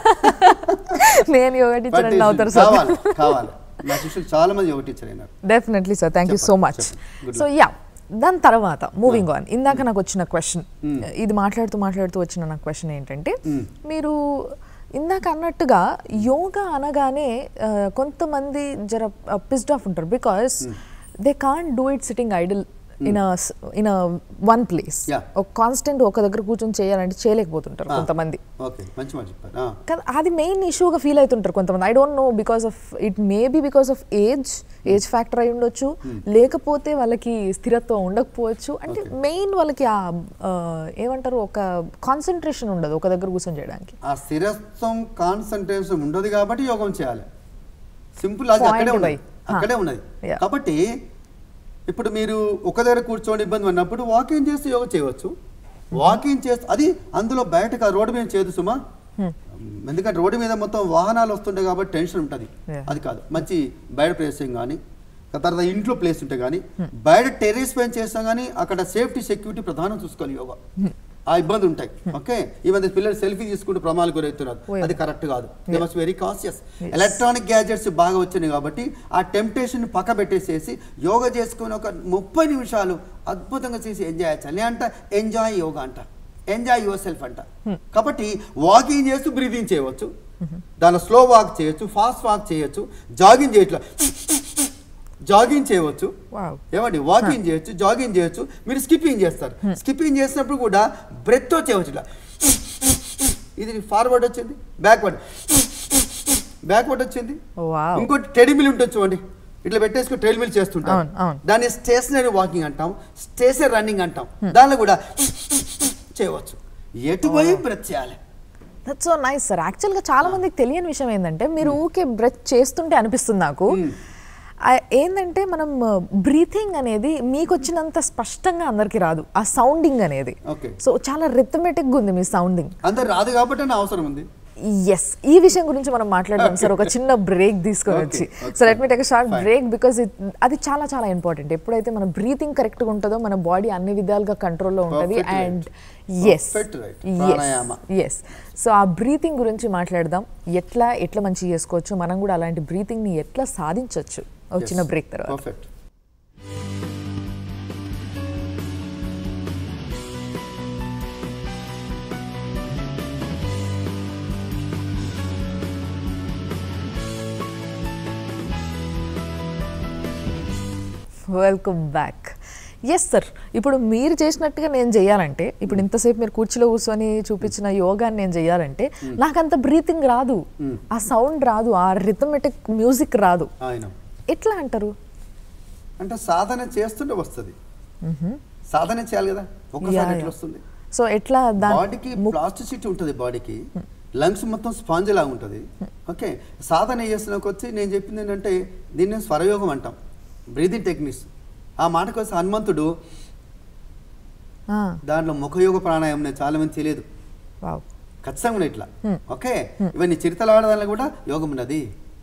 నేను యోగా టీచర్ అని అవుతారు పటేషనర్. సార్ కావాలి కావాలి నా శిష్యులు చాలా మంది యోగా టీచర్ అయినారు definitely sir thank you so చెప్పండి, మచ్ చెప్పండి. Good సో యా దాని తర్వాత మూవింగ్ ఆన్ ఇందాక నాకు వచ్చిన క్వశ్చన్ ఇది మాట్లాడుతూ మాట్లాడుతూ వచ్చిన నా క్వశ్చన్ ఏంటంటే మీరు ఇందాక అన్నట్టుగా యోగా అనగానే ఆ, కొంతమంది జర పిస్డ్ ఆఫ్ ఉంటారు because they can't do it sitting idle in in one place Yeah. ఒక కాన్స్టెంట్ ఒక దగ్గర కూర్చొని చేయాలంటే చేయలేకపోతుంటారు కొంతమంది ఓకే మంచి మాట చెప్పారు ఆ. కానీ అది మెయిన్ ఇష్యూగా ఫీల్ అవుతుంటారు కొంతమంది I don't know because of it may be because of age age factor అయి ఉండొచ్చు లేకపోతే వాళ్ళకి స్థిరత్వం ఉండకపోవచ్చు అంటే Okay. మెయిన్ వాళ్ళకి ఆ ఆ, ఏమంటారు ఒక కాన్సన్ట్రేషన్ ఉండదు ఒక దగ్గర కూర్చొని చేయడానికి ఆ స్థిరత్వం కాన్సన్ట్రేషన్ ఉండదు కాబట్టి యోగం చేయాలి సింపుల్ అది Point అక్కడే by. ఉన్నది Huh. అక్కడే ఉన్నది Yeah. కాబట్టి ఇప్పుడు మీరు ఒక దగ్గర కూర్చోండి ఇబ్బంది ఉన్నప్పుడు వాకింగ్ చేస్తే యోగా చేయవచ్చు వాకింగ్ చేస్తే అది అందులో బయటకు ఆ రోడ్డు మీద చేయదు సుమా ఎందుకంటే రోడ్డు మీద మొత్తం వాహనాలు వస్తుంటాయి కాబట్టి టెన్షన్ ఉంటుంది Yeah. అది కాదు మంచి బయట ప్లేసింగ్ కానీ తర్వాత ఇంట్లో ప్లేస్ ఉంటే కానీ బయట టెర్రస్ పైన చేస్తాం కానీ అక్కడ సేఫ్టీ సెక్యూరిటీ ప్రధానం చూసుకోవాలి యోగా ఆ ఇబ్బంది ఉంటాయి ఓకే ఈ మధ్య పిల్లలు సెల్ఫీ తీసుకుంటూ ప్రమాదాలు గురవుతున్నారు Oh, yeah. అది కరెక్ట్ కాదు they Yeah. Must very conscious Yes. Electronic gadgets బాగా వచ్చినాయి కాబట్టి ఆ టెంప్టేషన్ పక్క పెట్టేసేసి యోగా చేసుకుని ఒక ముప్పై నిమిషాలు అద్భుతంగా చేసి ఎంజాయ్ చేయాలి అంట ఎంజాయ్ యోగా అంట ఎంజాయ్ యువర్ సెల్ఫ్ అంట కాబట్టి వాకింగ్ చేస్తూ బ్రీతింగ్ చేయవచ్చు దానిలో స్లో వాక్ చేయొచ్చు ఫాస్ట్ వాక్ చేయొచ్చు జాగింగ్ చేయట్లా జాగింగ్ చేయవచ్చు వావ్ ఏమండి వాకింగ్ చేయొచ్చు జాగింగ్ చేయొచ్చు మీరు స్కిప్పింగ్ చేస్తారు స్కిప్పింగ్ చేసినప్పుడు కూడా బ్రెత్తో చేయవచ్చు ఇట్లా ఇది ఫార్వర్డ్ వచ్చింది బ్యాక్వర్డ్ బ్యాక్వర్డ్ వచ్చింది వావ్ ఇంకోటి ట్రెడిమిల్ ఉంటుంది చూడండి ఇట్లా పెట్టేసుకుని ట్రెడిమిల్ చేస్తుంటాం అవును, అవును. దాన్ని స్టేషనరీ వాకింగ్ అంటాం స్టేషనరీ రన్నింగ్ అంటాం దానిలో కూడా చేయవచ్చు ఎటు పోయి బ్రెత్ చేయాలి దట్స్ సో నైస్ సార్ యాక్చువల్గా చాలా మందికి తెలియని విషయం ఏంటంటే మీరు ఊకే బ్రెత్ చేస్తుంటే అనిపిస్తుంది నాకు ఆ, ఏంటంటే మనం బ్రీతింగ్ అనేది మీకు వచ్చినంత స్పష్టంగా అందరికీ రాదు ఆ సౌండింగ్ అనేది Okay. సో చాలా రిథమెటిక్గా ఉంది మీ సౌండింగ్ అందరు రాదు కాబట్టి నా అవసరం ఉంది ఎస్ ఈ విషయం గురించి మనం మాట్లాడదాం సార్ ఒక చిన్న బ్రేక్ తీసుకొని Okay, వచ్చి okay. So let me take short Fine. Break because అది చాలా చాలా ఇంపార్టెంట్ ఎప్పుడైతే మన బ్రీతింగ్ కరెక్ట్గా ఉంటుందో మన బాడీ అన్ని విధాలుగా కంట్రోల్లో ఉంటుంది Perfect right. And yes Perfect right. Pranayama. Yes so ఆ బ్రీతింగ్ గురించి మాట్లాడదాం ఎట్లా ఎట్లా మంచి చేసుకోవచ్చు మనం కూడా అలాంటి బ్రీతింగ్ని ఎట్లా సాధించవచ్చు ఒక చిన్న బ్రేక్ తర్వాత perfect welcome back yes sir ఇప్పుడు మీరు చేసినట్టుగా నేను చేయాలంటే ఇప్పుడు ఇంతసేపు మీరు కుర్చీలో కూర్చొని చూపించిన యోగాని నేను చేయాలంటే నాకు అంత బ్రీతింగ్ రాదు ఆ సౌండ్ రాదు ఆ రిథమెటిక్ మ్యూజిక్ రాదు ఆయన ఎట్లా అంటారు అంటే సాధన చేస్తుంటే వస్తుంది సాధన చేయాలి కదా ఒక్కసారి Yeah, ఎట్లా yeah. వస్తుంది సో ఎట్లా బాడీకి ప్లాస్టిసిటీ ఉంటుంది బాడీకి లంగ్స్ మొత్తం స్పాంజ్ లాగా ఉంటుంది ఓకే సాధన చేస్తున్నకి వచ్చి నేను చెప్పింది ఏంటంటే దీన్ని స్వరయోగం అంటాం బ్రీదింగ్ టెక్నిక్స్ ఆ మాటకు వస్తే హనుమంతుడు దాంట్లో ముఖయోగ ప్రాణాయామం నేను చాలా మంది తెలియదు వావ్ ఖచ్చితంగా ఉన్నాయి ఇట్లా ఓకే ఇవన్నీ చిరుతలు ఆడదానిలో కూడా యోగం ఉన్నది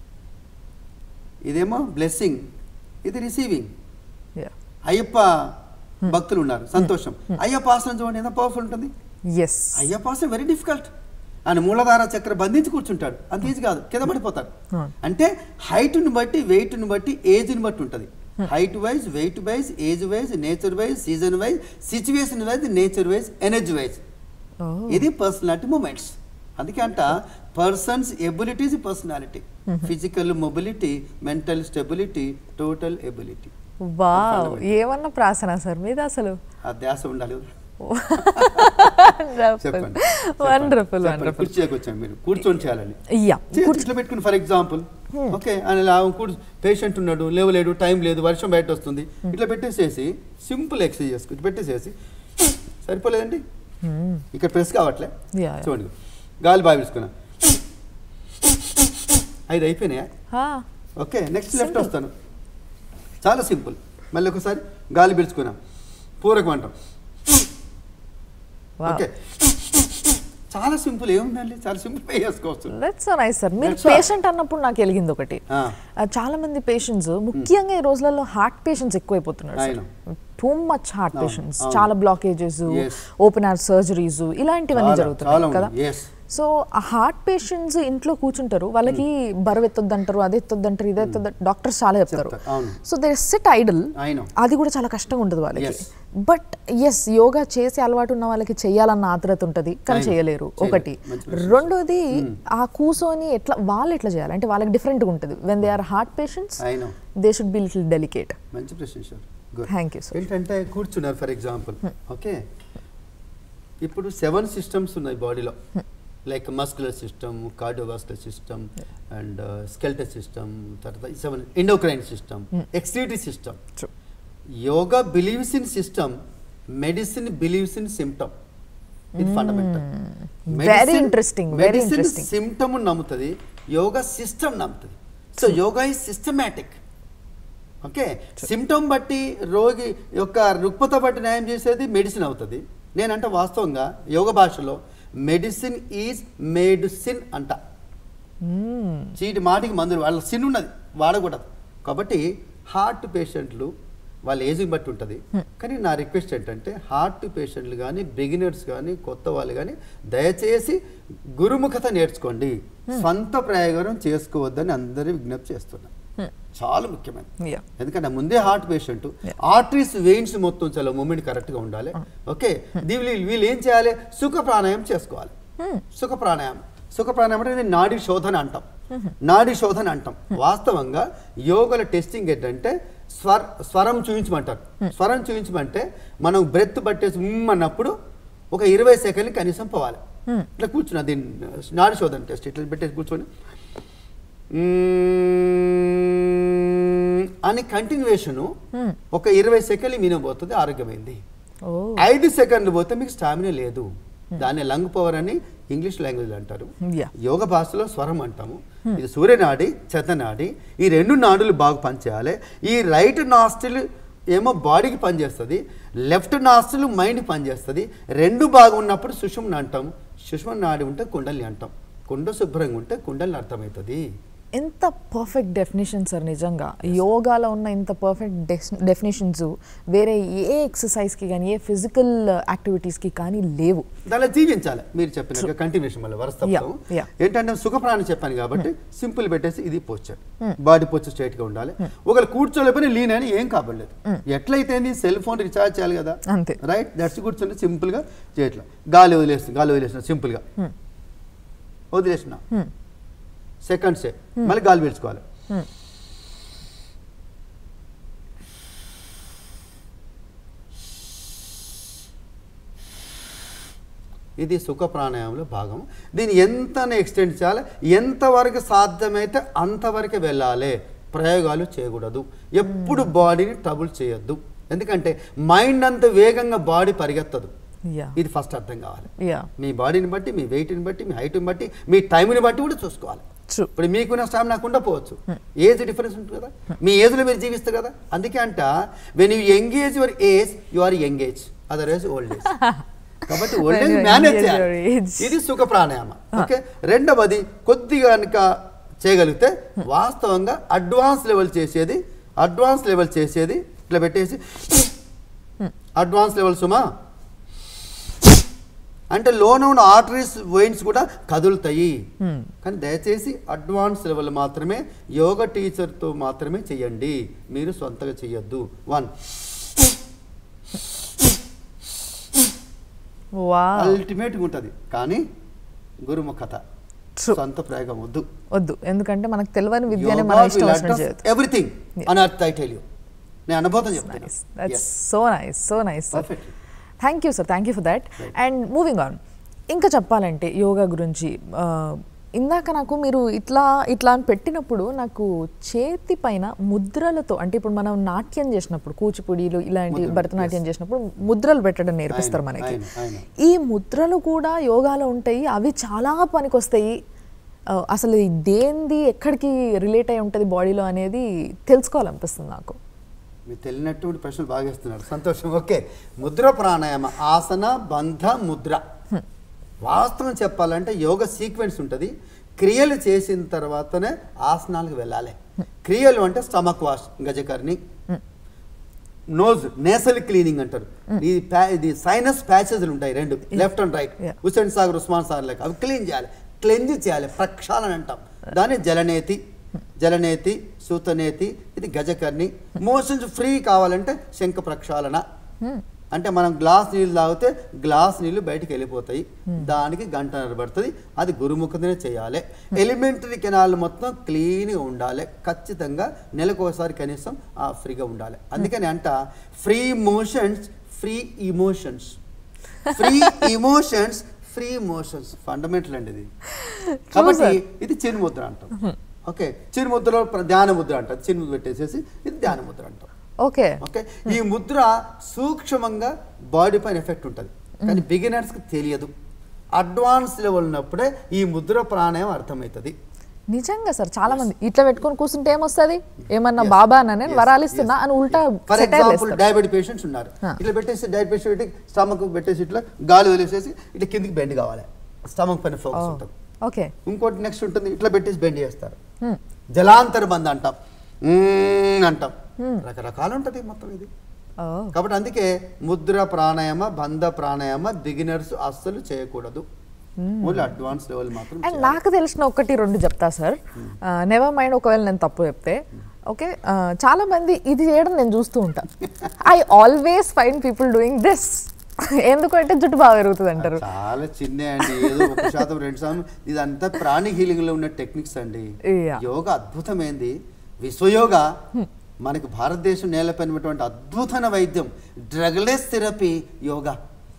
ఇదేమో బ్లెస్సింగ్ ఇది రిసీవింగ్ అయ్యప్ప భక్తులు ఉన్నారు సంతోషం అయ్యప్ప ఆసనం చూడండి ఎంత పవర్ఫుల్ ఉంటుంది ఎస్ అయ్యప్ప ఆసనం వెరీ డిఫికల్ట్ ఆయన మూలధార చక్ర బంధించి కూర్చుంటాడు అంత ఈజీ కాదు కింద పడిపోతాడు Hmm. అంటే హైట్ని బట్టి వెయిట్ని బట్టి ఏజ్ని బట్టి ఉంటుంది height wise weight wise age wise nature wise season wise situation wise nature wise energy wise ఇది పర్సనాలిటీ మూమెంట్స్ అందుకే అంట persons abilities personality physical mobility mental stability total ability wow ఏమన్నా ప్రాసన సార్ మీద అసలు ఆ ధ్యాస ఉండాలి కదా. చెప్పండి వండర్ఫుల్ చెప్పండి. వండర్ఫుల్ కుర్చీకి వచ్చాం మీరు కూర్చొని చేయాలని యా చేతి ఇట్లా పెట్టుకుని ఫర్ ఎగ్జాంపుల్ ఓకే ఆయన కూర్చు పేషెంట్ ఉన్నాడు లేవలేడు టైం లేదు వర్షం బయట వస్తుంది ఇట్లా పెట్టేసేసి సింపుల్ ఎక్సర్సైజ్ చేసుకో ఇట్లా పెట్టేసేసి సరిపోలేదండి ఇక్కడ ప్రెస్ కావట్లే Yeah, yeah. చూడండి గాలి బాగా పిలుచుకున్నా ఐదు అయిపోయినాయా ఓకే నెక్స్ట్ లెఫ్ట్ Simple. వస్తాను చాలా సింపుల్ మళ్ళీ ఒకసారి గాలి పీల్చుకున్నాం పూరకం అంటాం ఓకే చాలా సింపుల్ ఏముందండి చాలా సింపుల్ పే చేసుకోవచ్చు లెట్స్ నైస్ సార్ మీరు That's all. పేషెంట్ అన్నప్పుడు నాకు వెలిగింది ఒకటి ఆ. ఆ, చాలా మంది పేషెంట్స్ ముఖ్యంగా ఈ రోజులలో హార్ట్ పేషెంట్స్ ఎక్కువైపోతున్నారు I sir know. Too much heart అవును, పేషెంట్స్ అవును. చాలా blockages Yes. Open heart surgeries ఇలాంటివన్నీ చాలా, చాలా జరుగుతున్నాయి కదా ఉన్నాయి. Yes. సో ఆ హార్ట్ పేషెంట్స్ ఇంట్లో కూర్చుంటారు వాళ్ళకి బరువు ఎత్తొద్దంటారు అది ఎత్తొద్దంటారు ఇది ఎత్తొద్దు డాక్టర్స్ చాలా చెప్తారు చెప్తారు, అవును. So they sit idle I know. అది కూడా చాలా కష్టంగా ఉంటుంది వాళ్ళకి Yes. బట్ ఎస్ యోగా చేసే అలవాటు ఉన్న వాళ్ళకి చేయాలన్న ఆత్రత ఉంటుంది కానీ I know. చేయలేరు చేయలేరు. ఒకటి మంచి ప్రశ్న. రెండోది ఆ కూర్చొని ఎట్లా వాళ్ళు ఎట్లా చేయాలి అంటే వాళ్ళకి డిఫరెంట్గా ఉంటుంది when they are heart patients I know. They should be little delicate మంచి ప్రశ్న sir good thank you sir ఏంటంటే కూర్చున్నారు ఫర్ ఎగ్జాంపుల్ ఓకే ఇప్పుడు సెవెన్ సిస్టమ్స్ ఉన్నాయి బాడీలో like muscular system cardiovascular system and skeletal system తర్వాత seven endocrine system excretory system yoga believes in system medicine believes in symptom ఇది fundamental Very interesting, very interesting. Symptom నమ్ముతుంది yoga system నమ్ముతుంది so yoga is systematic okay symptom బట్టి రోగి యొక్క రుగ్మత బట్టి న్యాయం చేసేది మెడిసిన్ అవుతుంది నేనంటే వాస్తవంగా యోగ భాషలో మెడిసిన్ ఈజ్ మెడిసిన్ అంట చీటి మాటికి మందులు వాళ్ళ సిన్ ఉన్నది వాడకూడదు కాబట్టి హార్ట్ పేషెంట్లు వాళ్ళ ఏజ్ని బట్టి ఉంటుంది కానీ నా రిక్వెస్ట్ ఏంటంటే హార్ట్ పేషెంట్లు కానీ బిగినర్స్ కానీ కొత్త వాళ్ళు కానీ దయచేసి గురుముఖత నేర్చుకోండి స్వంత ప్రయోగం చేసుకోవద్దని అందరూ విజ్ఞప్తి చేస్తున్నా చాలా ముఖ్యమైనది యా ఎందుకంటే ముందే హార్ట్ పేషెంట్ ఆర్టరీస్ వెయిన్స్ మొత్తం చాలా మూమెంట్ కరెక్ట్గా ఉండాలి ఓకే దీని వీళ్ళు ఏం చేయాలి సుఖ ప్రాణాయామం చేసుకోవాలి సుఖ ప్రాణాయామం సుఖ ప్రాణాయామం అంటే ఇది నాడీ శోధన అంటాం నాడీ శోధన అంటాం వాస్తవంగా యోగల టెస్టింగ్ ఏంటంటే స్వర స్వరం చూపించమంటారు స్వరం చూపించమంటే మనం బ్రెత్ పట్టేసి ఉమ్ అన్నప్పుడు ఒక ఇరవై సెకండ్లు కనీసం పోవాలి ఇట్లా కూర్చున్నా దీన్ని నాడీ శోధన టెస్ట్ ఇట్లా పెట్టేసి కూర్చొని మ్మ్ అని కంటిన్యూషన్ ఒక ఇరవై సెకండ్లు మినిమం పోతుంది ఆరోగ్యమైంది ఓ ఐదు సెకండ్లు పోతే మీకు స్టామినా లేదు దాన్ని లంగ్ పవర్ అని ఇంగ్లీష్ లాంగ్వేజ్ అంటారు Yeah. యోగ భాషలో స్వరం అంటాము ఇది సూర్యనాడి చెతనాడి ఈ రెండు నాడులు బాగా పనిచేయాలి ఈ రైట్ నాస్టిల్ ఏమో బాడీకి పనిచేస్తుంది లెఫ్ట్ నాస్టిల్ మైండ్ పనిచేస్తుంది రెండు బాగున్నప్పుడు సుషుమ్ని అంటాం సుషుమ్న నాడి ఉంటే కుండలి అంటాం కుండ శుభ్రంగా ఉంటే కుండలిని అర్థమవుతుంది ఎంత పర్ఫెక్ట్ డెఫినేషన్ సార్ నిజంగా యోగాలో ఉన్న ఇంత పర్ఫెక్ట్ డెఫినేషన్స్ వేరే ఏ ఎక్సర్సైజ్కి కానీ ఏ ఫిజికల్ యాక్టివిటీస్కి కానీ లేవు దానిలో జీవించాలి మీరు చెప్పినట్టుగా కంటిన్యూషన్ మళ్ళీ వరుస Yeah, yeah. ఏంటంటే సుఖప్రాణి చెప్పాను కాబట్టి సింపుల్ పెట్టేసి ఇది పోస్చర్ బాడీ పోస్చర్ స్ట్రైట్ గా ఉండాలి ఒకరు కూర్చోలేకపోయినా లీన్ అని ఏం కాబడలేదు ఎట్లయితే సెల్ ఫోన్ రీఛార్జ్ చేయాలి కదా అంతే. రైట్ దట్స్ కూర్చొని సింపుల్ గా చేయట్లా గాలి వదిలేస్తుంది గాలి వదిలేసిన సింపుల్ గా వదిలేసిన సెకండ్సే మళ్ళీ గాలి పీల్చుకోవాలి ఇది సుఖ ప్రాణాయామంలో భాగం దీన్ని ఎంత ఎక్స్టెండ్ చేయాలి ఎంతవరకు సాధ్యమైతే అంతవరకు వెళ్ళాలి ప్రయోగాలు చేయకూడదు ఎప్పుడు బాడీని ట్రబుల్ చేయొద్దు ఎందుకంటే మైండ్ అంత వేగంగా బాడీ పరిగెత్తదు యా ఇది ఫస్ట్ అర్థం కావాలి యా మీ బాడీని బట్టి మీ వెయిట్ని బట్టి మీ హైట్ని బట్టి మీ టైంని బట్టి కూడా చూసుకోవాలి ట్రూ ఇప్పుడు మీకున్న స్టామ్ నాకు ఉండకపోవచ్చు ఏజ్ డిఫరెన్స్ ఉంటుంది కదా మీ ఏజ్లో మీరు జీవిస్తారు కదా అందుకే అంట when you engage your age you are engage otherwise old age కాబట్టి old When age you manage engage చేయాలి your age. ఇది సుఖ ప్రాణాయామ ఓకే రెండవది కొద్దిగా కనుక చేయగలిగితే వాస్తవంగా అడ్వాన్స్ లెవెల్ చేసేది అడ్వాన్స్ లెవెల్ చేసేది ఇట్లా పెట్టేసి అడ్వాన్స్ లెవెల్ సుమా అంటే లోన ఉన్న ఆర్టరీస్ వెయిన్స్ కూడా కదులుతాయి కానీ దయచేసి అడ్వాన్స్ లెవెల్ మాత్రమే యోగ టీచర్తో మాత్రమే చేయండి మీరు సొంతగా చేయొద్దు వన్ వా అల్టిమేట్గా ఉంటుంది కానీ గురుముఖత True. సొంత ప్రయోగం వద్దు వద్దు ఎందుకంటే మనకు తెలియని విద్యనే మనం ఇష్టం వచ్చినట్టు చేయొద్దు ఎవ్రీథింగ్ అని అర్థ ఐ టెల్ యూ నేను అనుభూతం చెప్తాను nice that's so nice so nice sir Perfect. Thank you sir thank you for that and moving on ఇంకా చెప్పాలంటే యోగా గురించి ఆ, ఇందాక నాకు మీరు ఇట్లా ఇట్లా అని పెట్టినప్పుడు నాకు చేతి పైన ముద్రలతో అంటే ఇప్పుడు మనం నాట్యం చేసినప్పుడు కూచిపూడిలు ఇలాంటి ముద్రలు, భరతనాట్యం చేసినప్పుడు ముద్రలు పెట్టడం నేర్పిస్తారు ఆయన, మనకి ఆయన, ఆయన. ఈ ముద్రలు కూడా యోగాలో ఉంటాయి అవి చాలా పనికొస్తాయి ఆ, అసలు ఇది దేంది ఎక్కడికి రిలేట్ అయి ఉంటుంది బాడీలో అనేది తెలుసుకోవాలనిపిస్తుంది నాకు మీరు తెలియనటువంటి ప్రశ్నలు బాగా ఇస్తున్నారు సంతోషం ఓకే ముద్ర ప్రాణాయామ ఆసన బంధ ముద్ర వాస్తవం చెప్పాలంటే యోగ సీక్వెన్స్ ఉంటుంది క్రియలు చేసిన తర్వాతనే ఆసనాలకు వెళ్ళాలి క్రియలు అంటే స్టమక్ వాష్ గజకర్ణి నోజ్ నేసల్ క్లీనింగ్ అంటారు ఇది ప్యా ఇది సైనస్ ప్యాచెస్ ఉంటాయి రెండు left and right Yeah. Hussain Sagar Osman Sagar లెక్క అవి క్లీన్ చేయాలి క్లెంజ్ చేయాలి ప్రక్షాళన అంటాం దాన్ని జలనేతి జలనేతి సూతనేతి ఇది గజకర్ణి మోషన్స్ ఫ్రీ కావాలంటే శంఖ ప్రక్షాళన అంటే మనం గ్లాస్ నీళ్ళు తాగితే గ్లాస్ నీళ్ళు బయటికి వెళ్ళిపోతాయి దానికి గంట పడుతుంది అది గురుముఖతనే చేయాలి ఎలిమెంటరీ కెనాల్ మొత్తం క్లీన్గా ఉండాలి ఖచ్చితంగా నెలకు ఒకసారి కనీసం ఆ ఫ్రీగా ఉండాలి అందుకని అంట free motions free emotions free emotions free motions fundamental అండి ఇది కాబట్టి ఇది చిరుముద్ర అంటాం ఓకే చిరుముద్రలో ప్ర- ధ్యాన ముద్ర అంటాం చిరుముద్ర పెట్టేసేసి ఇది ధ్యాన ముద్ర అంటాం ఓకే ఓకే ఈ ముద్ర సూక్ష్మంగా బాడీ పైన ఎఫెక్ట్ ఉంటుంది కానీ బిగినర్స్కి తెలియదు అడ్వాన్స్ లెవెల్ ఉన్నప్పుడే ఈ ముద్ర ప్రాణాయం అర్థమవుతుంది నిజంగా సార్ చాలా మంది ఇట్లా పెట్టుకొని కూర్చుంటే ఏమొస్తుంది ఏమన్నా బాబా అన్న నేను వరాలు ఇస్తున్నా అని ఉల్టా ఫర్ సెటైర్లు ఎగ్జాంపుల్ వేస్తారు. డయాబెటిక్ పేషెంట్స్ ఉన్నారు Huh. ఇట్లా పెట్టేసి డయాబెటిక్ పేషెంట్ పెట్టి స్టమక్ పెట్టేసి ఇట్లా గాలి వదిలేసేసి ఇట్లా కిందికి బెండ్ కావాలి స్టమక్ పైన ఫోకస్ Oh. ఉంటుంది ఓకే ఇంకోటి నెక్స్ట్ ఉంటుంది ఇట్లా పెట్టేసి బెండ్ చేస్తారు Hmm. జలాంతర బంద్ అంటాం మ్మ్ అంటాం రకరకాలు ఉంటుంది మొత్తం ఇది ఓ కాబట్టి అందుకే ముద్ర ప్రాణాయామ బంధ ప్రాణాయామ బిగినర్స్ అస్సలు చేయకూడదు ఓన్లీ అడ్వాన్స్ లెవెల్ మాత్రం అండ్ నాకు తెలిసిన ఒకటి రెండు చెప్తా సార్ నెవర్ మైండ్ ఒకవేళ నేను తప్పు చెప్తే ఓకే చాలా మంది ఇది చేయడం నేను చూస్తూ ఉంటా I always find people doing this ఎందుకంటే జుట్టు బాగా పెరుగుతుంది అంటారు చాలా చిన్న అండి ఏదో ఒక శాతం రెండు శాతం ఇదంతా ప్రాణి హీలింగ్ లో ఉన్న టెక్నిక్స్ అండి Yeah. యోగా అద్భుతమైంది విశ్వయోగ మనకి భారతదేశం నేలపైనటువంటి అద్భుతమైన వైద్యం డ్రగ్లెస్ థెరపీ యోగా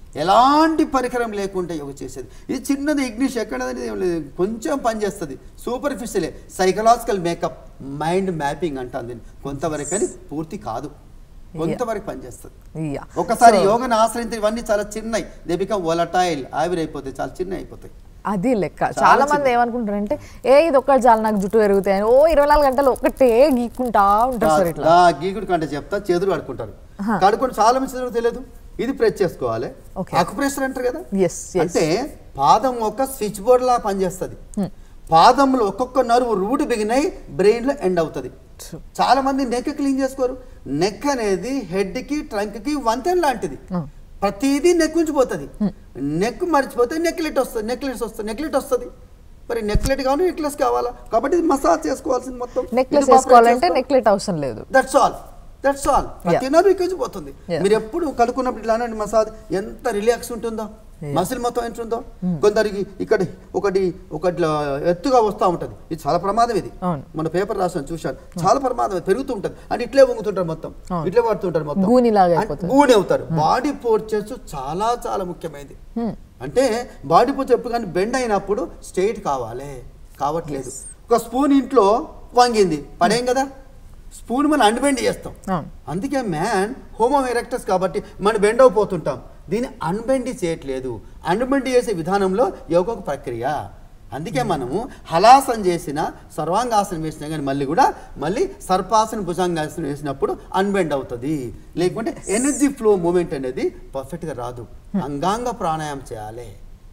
ఎలాంటి పరికరం లేకుండా యోగ చేసేది ఇది చిన్నది ఇగ్నిష్ ఎక్కడది ఏం లేదు కొంచెం పనిచేస్తుంది సూపర్ఫిషియలే సైకలాజికల్ మేకప్ మైండ్ మ్యాపింగ్ అంటాం దీన్ని కొంతవరకు కానీ పూర్తి కాదు కొంతవరకు పనిచేస్తుంది యా ఒకసారి యోగను ఆశ్రయించి ఇవన్నీ చాలా చిన్నవి దే బికమ్ వొలటైల్ ఆవిరైపోతాయి చాలా చిన్నవి అయిపోతాయి అది లెక్క చాలా మంది ఏమనుకుంటారంటే ఏ ఇది ఒక్కటి చాలా నాకు జుట్టు పెరుగుతాయి అని ఓ ఇరవై నాలుగు గంటలు ఒక్కటే గీక్కుంటా ఉంటారు సార్ ఇట్లా ఆ గీకుడు కంటే చెప్తా చేతులు కడుక్కుంటారు కడుక్కొని చాలా మంది చేతులు తెలియదు ఇది ప్రెస్ చేసుకోవాలి Okay. అకుప్రెషర్ అంటారు కదా Yes, yes. అంటే పాదం ఒక స్విచ్ బోర్డ్ లా పనిచేస్తుంది పాదంలో ఒక్కొక్క నరువు రూట్ బిగినై బ్రెయిన్ లో ఎండ్ అవుతుంది True. చాలా మంది నెక్ క్లీన్ చేసుకోరు నెక్ అనేది హెడ్ కి ట్రంక్ కి వంతెన లాంటిది ప్రతిదీ నెక్ నుంచి పోతుంది నెక్ మర్చిపోతే నెక్లెట్ వస్తుంది నెక్లెస్ వస్తుంది నెక్లెట్ వస్తుంది మరి నెక్లెట్ కావాలి నెక్లెస్ కావాలా కాబట్టి ఇది మసాజ్ చేసుకోవాల్సింది మొత్తం నెక్లెస్ ఇది వేసుకోవాలంటే చేసుకో- నెక్లెట్ అవసరం లేదు దట్స్ ఆల్ దట్స్ ఆల్ ప్రతి నరు ఇక్కడి పోతుంది Yeah. మీరు ఎప్పుడు కడుక్కున్నప్పుడు ఇలా అనండి మసాజ్ ఎంత రిలాక్స్ ఉంటుందో Yeah. మసిల్ మొత్తం ఎంత ఉందో కొందరికి ఇక్కడ ఒకటి ఒకటి ఇట్లా ఎత్తుగా వస్తూ ఉంటది ఇది చాలా ప్రమాదం ఇది అవును. మన పేపర్ రాసాను చూశాను చాలా ప్రమాదం ఇది. పెరుగుతూ ఉంటది అంటే ఇట్లే వంగుతుంటారు మొత్తం అవును. ఇట్లే పడుతుంటారు మొత్తం గూనిలాగా అంటే అయిపోతుంది. గూని అవుతారు బాడీ పోర్చర్స్ చాలా చాలా ముఖ్యమైనది అంటే బాడీ పోర్చర్ ఎప్పుడు కానీ బెండ్ అయినప్పుడు స్ట్రైట్ కావాలి కావట్లేదు ఒక స్పూన్ ఇంట్లో వంగింది పడేం కదా స్పూన్ మనం అన్బెండ్ చేస్తాం అవును. అందుకే మ్యాన్ హోమో ఎరెక్టస్ కాబట్టి మనం బెండ్ అయిపోతుంటాం దీన్ని అన్బెండ్ చేయట్లేదు అన్బెండ్ చేసే విధానంలో యోగ ఒక ప్రక్రియ అందుకే మనము హలాసన చేసిన సర్వాంగాసనం వేసినా కానీ మళ్ళీ కూడా మళ్ళీ సర్పాసన భుజంగాసనం వేసినప్పుడు అన్బెండ్ అవుతుంది లేకుంటే ఎనర్జీ ఫ్లో మూమెంట్ అనేది పర్ఫెక్ట్గా రాదు అంగాంగ ప్రాణాయామం చేయాలి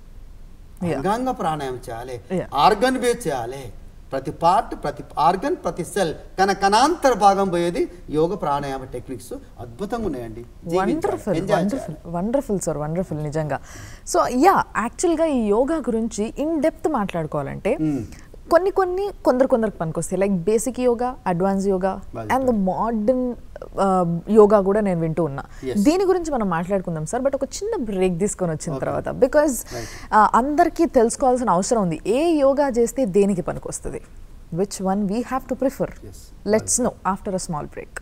Yeah. అంగాంగ ప్రాణాయామం చేయాలి Yeah. ఆర్గన్ బేస్ చేయాలి ప్రతి పార్ట్ ప్రతి ఆర్గన్ ప్రతి సెల్ కన కణాంతర భాగం పోయేది యోగ ప్రాణాయామ టెక్నిక్స్ అద్భుతంగా ఉన్నాయండి జీవించాలి. వండర్ఫుల్ Enjoy వండర్ఫుల్ చేయాలి. వండర్ఫుల్ సార్ వండర్ఫుల్ నిజంగా సో యా యాక్చువల్గా ఈ యోగా గురించి ఇన్ డెప్త్ మాట్లాడుకోవాలంటే కొన్ని కొన్ని కొందరు కొందరికి పనికొస్తాయి like basic yoga advance yoga బాగా అండ్ ద మోడర్న్ యోగా కూడా నేను వింటూ ఉన్నా Yes. దీని గురించి మనం మాట్లాడుకుందాం సార్ బట్ ఒక చిన్న బ్రేక్ తీసుకొని వచ్చిన తర్వాత బికాజ్ అందరికీ తెలుసుకోవాల్సిన అవసరం ఉంది ఏ యోగా చేస్తే దేనికి పనికొస్తుంది which one we have to prefer Yes. Let's know after a small break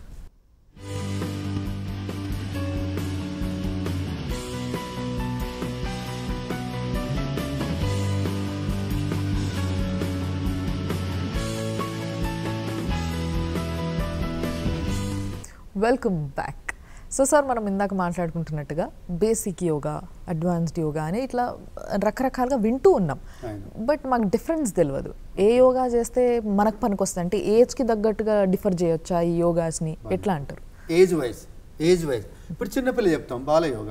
welcome back so sir మనం ఇందాక మాట్లాడుకుంటున్నట్టుగా బేసిక్ యోగా అడ్వాన్స్డ్ యోగా అని ఇట్లా రకరకాలుగా వింటూ ఉన్నాం అవును. బట్ మాకు డిఫరెన్స్ తెలియదు ఏ యోగా చేస్తే మనకు పనికొస్తుంది అంటే ఏజ్కి తగ్గట్టుగా డిఫర్ చేయొచ్చా ఈ యోగాస్ని ఎట్లా అంటారు ఏజ్ వైజ్ ఏజ్ వైజ్ ఇప్పుడు చిన్నపిల్ల చెప్తాం బాలయోగా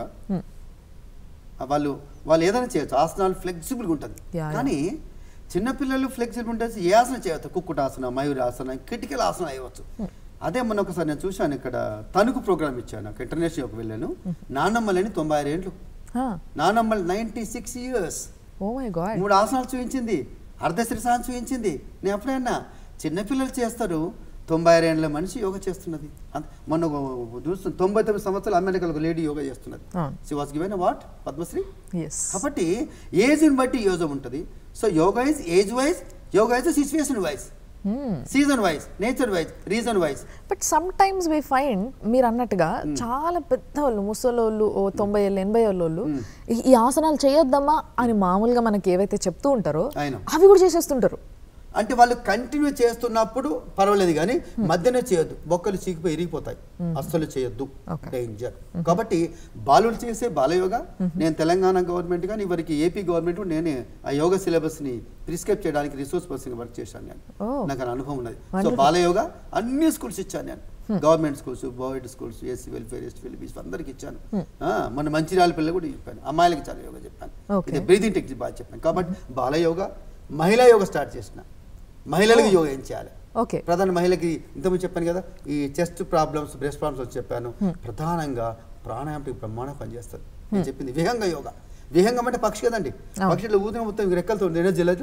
ఆ వాళ్ళు వాళ్ళు ఏదైనా చేయొచ్చు ఆసనాలు ఫ్లెక్సిబుల్గా ఉంటుంది Yeah, కానీ చిన్నపిల్లలు ఫ్లెక్సిబుల్ ఉంటే ఏ ఆసనం చేయవచ్చు కుక్కుటాసన మయూరాసన క్రిటికల్ ఆసనం అయ్యవచ్చు అదే మొన్న ఒకసారి నేను చూశాను ఇక్కడ తణుకు ప్రోగ్రామ్ ఇచ్చాను నాకు ఇంటర్నేషనల్కి వెళ్ళాను నానమ్మలని తొంభై ఆరు ఏండ్లు నానమ్మలు ninety six years oh my god మూడు ఆసనాలు చూపించింది అర్ధశ్రీసాన్ని చూపించింది నేను ఎప్పుడైనా చిన్నపిల్లలు చేస్తారు తొంభై ఆరేళ్ళ మనిషి యోగా చేస్తున్నది అంత- మొన్న ఒక చూస్తుంది తొంభై తొమ్మిది సంవత్సరాలు అమెరికాలో ఒక లేడీ యోగా చేస్తున్నది అవును. She was given what Padmashri yes కాబట్టి ఏజ్ని బట్టి యోజం ఉంటుంది so yoga is age wise yoga is situation wise season wise nature wise reason wise but sometimes we find మీరు అన్నట్టుగా చాలా పెద్ద వాళ్ళు ముసలోళ్ళు ఓ తొంభై ఏళ్ళు ఎనభై ఏళ్ళు ఈ- ఈ ఆసనాలు చేయొద్దమ్మా అని మామూలుగా మనకి ఏవైతే చెప్తూ ఉంటారో I know. అవి కూడా చేసేస్తుంటారు అంటే వాళ్ళు కంటిన్యూ చేస్తున్నప్పుడు పర్వాలేదు కానీ మధ్యనే చేయొద్దు బొక్కలు చీకిపోయి ఇరిగిపోతాయి అస్సలు చేయొద్దు Okay. డేంజర్ కాబట్టి బాలులు చేసే బాలయోగా నేను తెలంగాణ గవర్నమెంట్ కానీ ఇవరికి ఏపీ గవర్నమెంట్ కూడా నేనే ఆ యోగా సిలబస్ ని ప్రిస్క్రైబ్ చేయడానికి రిసోర్స్ పర్సన్ వర్క్ చేశాను నేను Oh. నాకు ఆ అనుభవం ఉన్నది సో Wonderful. బాలయోగా అన్ని స్కూల్స్ ఇచ్చాను నేను గవర్నమెంట్ స్కూల్స్ బాయ్డ్ schools SC welfare ST welfares అందరికి ఇచ్చాను ఆ, మన మంచిర్యాల పిల్లలు కూడా చెప్పాను అమ్మాయిలకి చాలా యోగా చెప్పాను Okay. ఇది బ్రీతింగ్ టెక్నిక్ బాగా చెప్పాను కాబట్టి బాలయోగా మహిళా యోగా స్టార్ట్ చేసిన మహిళలకు యోగా ఏం చేయాలి ఓకే ప్రధాన మహిళకి ఇంతకుముందు చెప్పాను కదా ఈ చెస్ట్ ప్రాబ్లమ్స్ బ్రెస్ట్ ప్రాబ్లమ్స్ వచ్చి చెప్పాను ప్రధానంగా ప్రాణాయామం బ్రహ్మాండం పనిచేస్తుంది నేను చెప్పింది విహంగ యోగా విహంగం అంటే పక్షి కదండి అవును. పక్షిలో ఊదిన మొత్తం రెక్కలతో ఎనర్జీ లేదు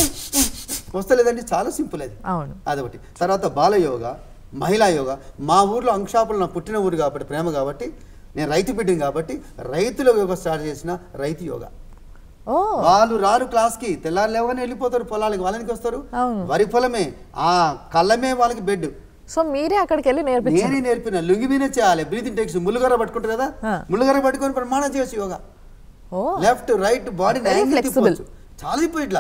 వస్తలేదండి చాలా సింపుల్ అది అవును అదొకటి తర్వాత బాలయోగా మహిళా యోగా మా ఊర్లో అంశాపులు నా పుట్టిన ఊరు కాబట్టి ప్రేమ కాబట్టి నేను రైతు బిడ్డని కాబట్టి రైతుల యోగా స్టార్ట్ చేసిన రైతు యోగా ఓ వాళ్ళు రారు క్లాస్కి తెల్లారు లేవగానే వెళ్ళిపోతారు పొలాలకి వాళ్ళకి వస్తారు అవును. వరి పొలమే ఆ కళ్ళమే వాళ్ళకి బెడ్ సో మీరే అక్కడికి వెళ్ళి నేర్పించారు నేనే నేర్పిన లుంగి మీనే చేయాలి బ్రీతింగ్ టెక్స్ ముళ్ళుగర పట్టుకుంటారు కదా ఆ. ముళ్ళుగర పట్టుకొని ప్రమాణం చేయొచ్చు యోగా ఓ లెఫ్ట్ రైట్ బాడీని Very యాంగిల్ flexible. తిప్పొచ్చు చాలా తిప్పు ఇట్లా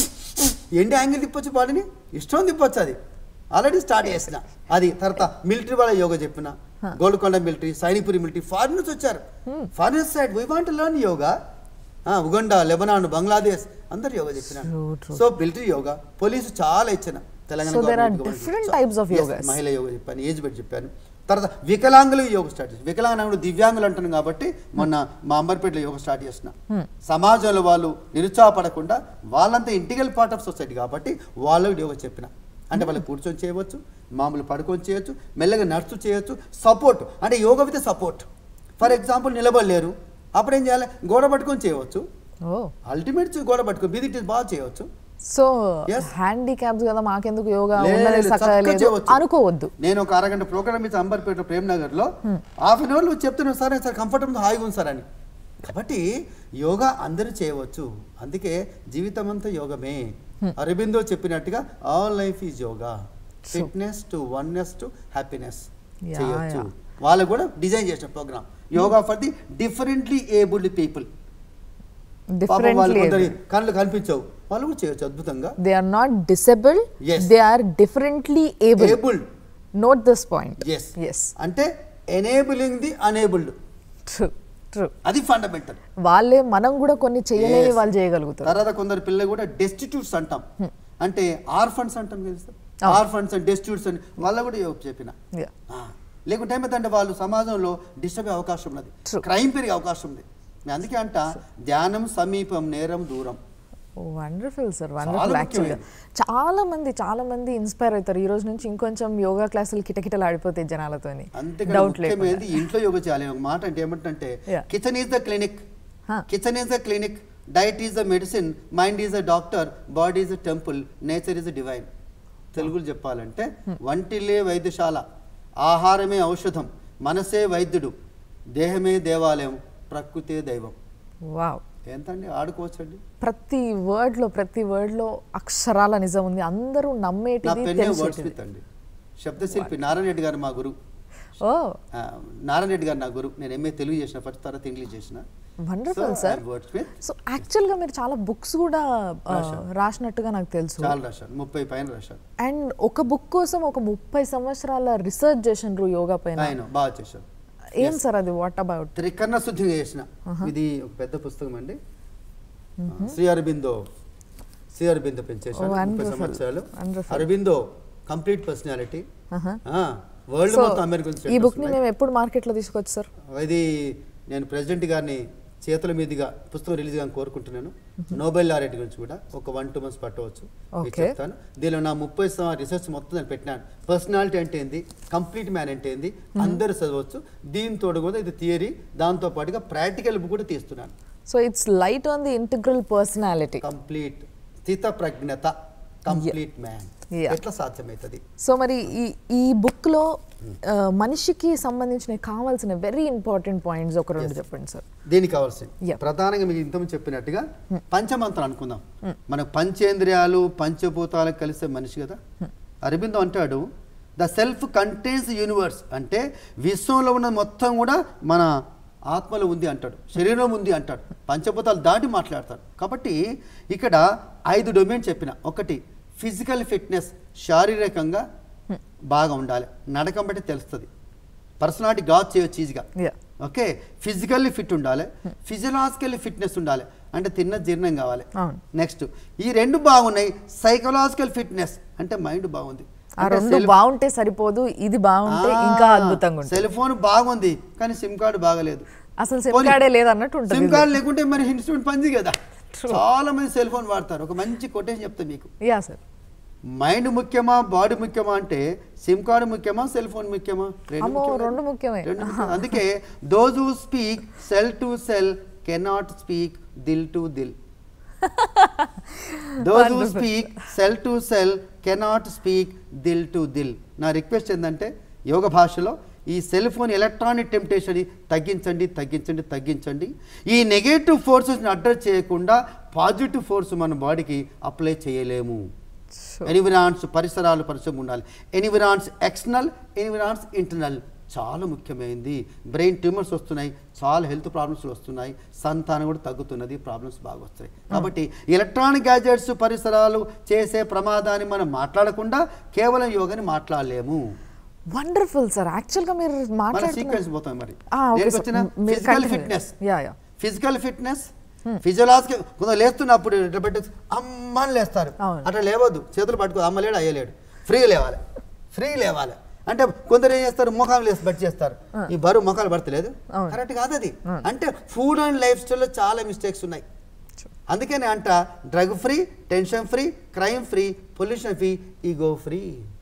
ఎండి యాంగిల్ తిప్పొచ్చు బాడీని ఇష్టం తిప్పొచ్చు అది ఆల్రెడీ స్టార్ట్ చేసిన అది తర్వాత మిలిటరీ వాళ్ళ యోగా చెప్పిన Golconda military Sainikpuri military foreigners వచ్చారు foreigners side we want learn yoga Uganda Lebanon Bangladesh అందరు యోగా చెప్పినారు True, true. So military yoga police చాలా ఇచ్చిన Telangana So there are government different government. types of Yes, yogas. మహిళ యోగా చెప్పాను ఏజ్ బట్టి చెప్పాను తర్వాత వికలాంగులు యోగా స్టార్ట్ చేసి వికలాంగులు దివ్యాంగులు అంటాను కాబట్టి మొన్న మా అంబర్పేటలో యోగా స్టార్ట్ చేసిన సమాజంలో వాళ్ళు నిరుత్సాహపడకుండా వాళ్ళంతా ఇంటిగల్ పార్ట్ ఆఫ్ సొసైటీ కాబట్టి వాళ్ళకి యోగా చెప్పిన అంటే వాళ్ళు కూర్చొని చేయవచ్చు మామూలు పడుకొని చేయొచ్చు మెల్లగా నడుచు చేయొచ్చు సపోర్ట్ అంటే yoga with support for example నిలబడలేరు అప్పుడు ఏం చేయాలి గోడ పట్టుకొని చేయవచ్చు ఓ అల్టిమేట్ గోడ పట్టుకొని బిదిటి బాగా చేయవచ్చు సో Yes. హ్యాండిక్యాప్స్ కదా మాకెందుకు యోగా లేదు, ఉన్నది లేదు, చక్కగా చక్కగా లేదు చేయవచ్చు. అనుకోవద్దు నేను ఒక అరగంట ప్రోగ్రామ్ ఇచ్చి అంబర్పేట ప్రేమ్ నగర్ లో హాఫ్ అన్ అవర్ చెప్తున్నాను సార్ సార్ కంఫర్టబుల్ హాయిగా ఉంది సార్ అని కాబట్టి యోగా అందరూ చేయవచ్చు అందుకే జీవితం అంతా యోగమే అరబిందో చెప్పినట్టుగా all life is yoga fitness to oneness to happiness Yeah, చేయొచ్చు yeah. వాళ్ళు కూడా డిజైన్ చేసిన program yoga for the differently abled people పాపం వాళ్ళు కొందరి డిఫరెంట్లీ కళ్ళు కనిపించవు వాళ్ళు కూడా చేయొచ్చు అద్భుతంగా they are not disable Yes. They are differently able abled note this point yes yes అంటే enabling the unabled true true అది ఫండమెంటల్ వాళ్ళే మనం కూడా కొన్ని చేయలేని Yes. వాళ్ళు చేయగలుగుతారు తర్వాత కొందరు పిల్లలు కూడా డెస్టిట్యూట్స్ అంటాం అంటే ఆర్ఫండ్స్ అంటాం కదా సార్ అవును. ఆర్ఫండ్స్ అండ్ డెస్టిట్యూట్స్ అని వాళ్ళ కూడా యోగ చెప్పిన Yeah. ఆ, లేకుంటే ఏమైందంటే వాళ్ళు సమాజంలో డిస్టర్బ్ అయ్యే అవకాశం ఉన్నది True. క్రైమ్ పెరిగే అవకాశం ఉంది నేను అందుకే అంట ధ్యానం సమీపం నేరం దూరం వండర్ఫుల్ సార్ చాలా వండర్ఫుల్ యాక్చువల్గా ముఖ్యమైనది. చాలా మంది చాలా మంది ఇన్స్పైర్ అవుతారు ఈ రోజు నుంచి ఇంకొంచెం యోగా క్లాసులు కిటకిటలు ఆడిపోతాయి జనాలతోని అంతేకాదు డౌట్ లేకుండా ముఖ్యమైనది ఇంట్లో యోగ చేయాలి ఒక మాట అంటే ఏమంటే Yeah. Kitchen is the clinic Huh. Kitchen is the clinic diet is the medicine mind is the doctor body is the temple nature is the divine తెలుగులో చెప్పాలంటే వంటిలే వైద్యశాల ఆహారమే ఔషధం మనసే వైద్యుడు దేహమే దేవాలయం ప్రకృతే దైవం వావ్ ఎంతండి ఆడుకోవచ్చండి ప్రతి word లో ప్రతి word లో అక్షరాల నిజం ఉంది అందరూ నా నమ్మేటిది పెన్నే వర్డ్స్ తెలిసేటిది విత్ అండి శబ్దశిల్పి నారాయణ రెడ్డి గారు మా గురు ఓ ఆ, నారాయణ రెడ్డి గారు నా గురు నేను ఎంఏ తెలుగు చేసిన ఫస్ట్ తర్వాత ఇంగ్లీష్ చేసిన wonderful sir words with so యాక్చువల్గా మీరు చాలా బుక్స్ కూడా ఆ, రాసినట్టుగా నాకు తెలుసు చాలా రాశాను ముప్పై పైన రాశాను అండ్ ఒక బుక్ కోసం ఒక ముప్పై సంవత్సరాల రీసెర్చ్ చేసిండ్రు యోగా పైన ఆయన బాగా చేశాను ఏం సార్ అది వాట్ అబౌట్ త్రికర్ణ శుద్ధిగా చేసిన ఇది ఒక పెద్ద పుస్తకం అండి శ్రీ అరబిందో శ్రీ అరబిందో పెంచేశాను Oh, ముప్పై wonderful. సంవత్సరాలు Wonderful. Aurobindo complete personality world so మొత్తం అమెరికన్ ఈ బుక్ ని మేము ఎప్పుడు మార్కెట్లో తీసుకోవచ్చు సార్ ఇది నేను ప్రెసిడెంట్ గారిని చేతుల మీదుగా పుస్తకం రిలీజ్ గా కోరుకుంటున్నాను నోబెల్ లారెట్ గురించి కూడా ఒక వన్ టూ మంత్స్ పట్టవచ్చు మీకు Okay. చెప్తాను దీనిలో నా ముప్పై సంవత్సరాల రీసెర్చ్ మొత్తం నేను పెట్టినాను పర్సనాలిటీ అంటే ఏంది కంప్లీట్ మ్యాన్ అంటే ఏంది అందరూ చదవచ్చు దీంతో కూడా ఇది థియరీ దాంతో పాటుగా ప్రాక్టికల్ బుక్ కూడా తీస్తున్నాను so it's light on the integral personality complete స్థిత ప్రజ్ఞత కంప్లీట్ మ్యాన్ Yeah. ఎట్లా సాధ్యమవుతుంది సో మరి ఈ ఈ బుక్ లో ఆ, మనిషికి సంబంధించిన కావాల్సిన వెరీ ఇంపార్టెంట్ పాయింట్స్ ఒక రెండు చెప్పండి సార్ దీనికి కావాల్సింది Yeah. ప్రధానంగా మీకు ఇంతకుముందు చెప్పినట్టుగా పంచమంత్రం అనుకుందాం మన పంచేంద్రియాలు పంచభూతాలకు కలిసే మనిషి కదా అరబిందో అంటాడు ద సెల్ఫ్ కంటైన్స్ యూనివర్స్ అంటే విశ్వంలో ఉన్న మొత్తం కూడా మన ఆత్మలో ఉంది అంటాడు శరీరం ఉంది అంటాడు పంచభూతాలు దాటి మాట్లాడతాడు కాబట్టి ఇక్కడ ఐదు డొమైన్ చెప్పిన ఒకటి ఫిజికల్ ఫిట్నెస్ శారీరకంగా బాగా ఉండాలి నడకం బట్టి తెలుస్తుంది పర్సనాలిటీ గాజ్ చేయొచ్చు ఈజీగా Yeah. ఓకే ఫిజికల్లీ ఫిట్ ఉండాలి ఫిజియలాజికల్లీ ఫిట్నెస్ ఉండాలి అంటే తిన్న జీర్ణం కావాలి అవును. నెక్స్ట్ ఈ రెండు బాగున్నాయి సైకలాజికల్ ఫిట్నెస్ అంటే మైండ్ బాగుంది ఆ రెండు బాగుంటే సరిపోదు ఇది బాగుంటే ఇంకా అద్భుతంగా ఉంటుంది సెల్ ఫోన్ బాగుంది కానీ సిమ్ కార్డు బాగలేదు అసలు సిమ్ కార్డే లేదన్నట్టు ఉంటుంది సిమ్ కార్డు లేకుంటే మరి ఇన్స్ట్రుమెంట్ పనిది కదా చాలా మంది సెల్ ఫోన్ వాడతారు ఒక మంచి కొటేషన్ చెప్తా మీకు యా సార్ మైండ్ ముఖ్యమా బాడీ ముఖ్యమా అంటే సిమ్ కార్డు ముఖ్యమా సెల్ ఫోన్ ముఖ్యమా రెండు అమ్మో, ముఖ్యమా? రెండు ముఖ్యమే. రెండు ముఖ్యం. అందుకే those who speak cell to cell cannot speak దిల్ టు దిల్ those who speak cell to cell cannot speak దిల్ టు దిల్ నా రిక్వెస్ట్ ఏంటంటే యోగ భాషలో ఈ సెల్ ఫోన్ ఎలక్ట్రానిక్ టెంప్టేషన్ తగ్గించండి తగ్గించండి తగ్గించండి ఈ నెగటివ్ ఫోర్సెస్ని అడ్రస్ చేయకుండా పాజిటివ్ ఫోర్స్ మన బాడీకి అప్లై చేయలేము ఎనివిరాన్స్ పరిసరాలు పరిచయం ఉండాలి ఎనివిరాన్స్ ఎక్స్టర్నల్ ఎనివిరాన్స్ ఇంటర్నల్ చాలా ముఖ్యమైనది బ్రెయిన్ ట్యూమర్స్ వస్తున్నాయి చాలా హెల్త్ ప్రాబ్లమ్స్ వస్తున్నాయి సంతానం కూడా తగ్గుతున్నది ప్రాబ్లమ్స్ బాగా వస్తాయి కాబట్టి ఎలక్ట్రానిక్ గ్యాజెట్స్ పరిసరాలు చేసే ప్రమాదాన్ని మనం మాట్లాడకుండా కేవలం యోగాని మాట్లాడలేము వండర్ఫుల్ సార్ యాక్చువల్గా మీరు మన మాట్లాడుతున్నారు సీక్వెన్స్ పోతాం మరి ఆ, okay, దేనికి sir. వచ్చిన మీరు physical continue. Fitness Yeah, yeah. Physical fitness physiological కొందరు లేస్తున్నప్పుడు ఇట్లా పెట్టి అమ్మని లేస్తారు అవును. అట్లా లేవద్దు చేతులు పట్టుకో అమ్మ లేడు అయ్యలేడు ఫ్రీ లేవాలి ఫ్రీ లేవాలి అంటే కొందరు ఏం చేస్తారు ముఖాలు లేసి బట్టి చేస్తారు ఈ బరువు ముఖాలు పడతలేదు అవును. కరెక్ట్ కాదు అది అంటే ఫుడ్ అండ్ లైఫ్ స్టైల్లో చాలా మిస్టేక్స్ ఉన్నాయి అందుకనే అంట drug free tension free crime free pollution free ego free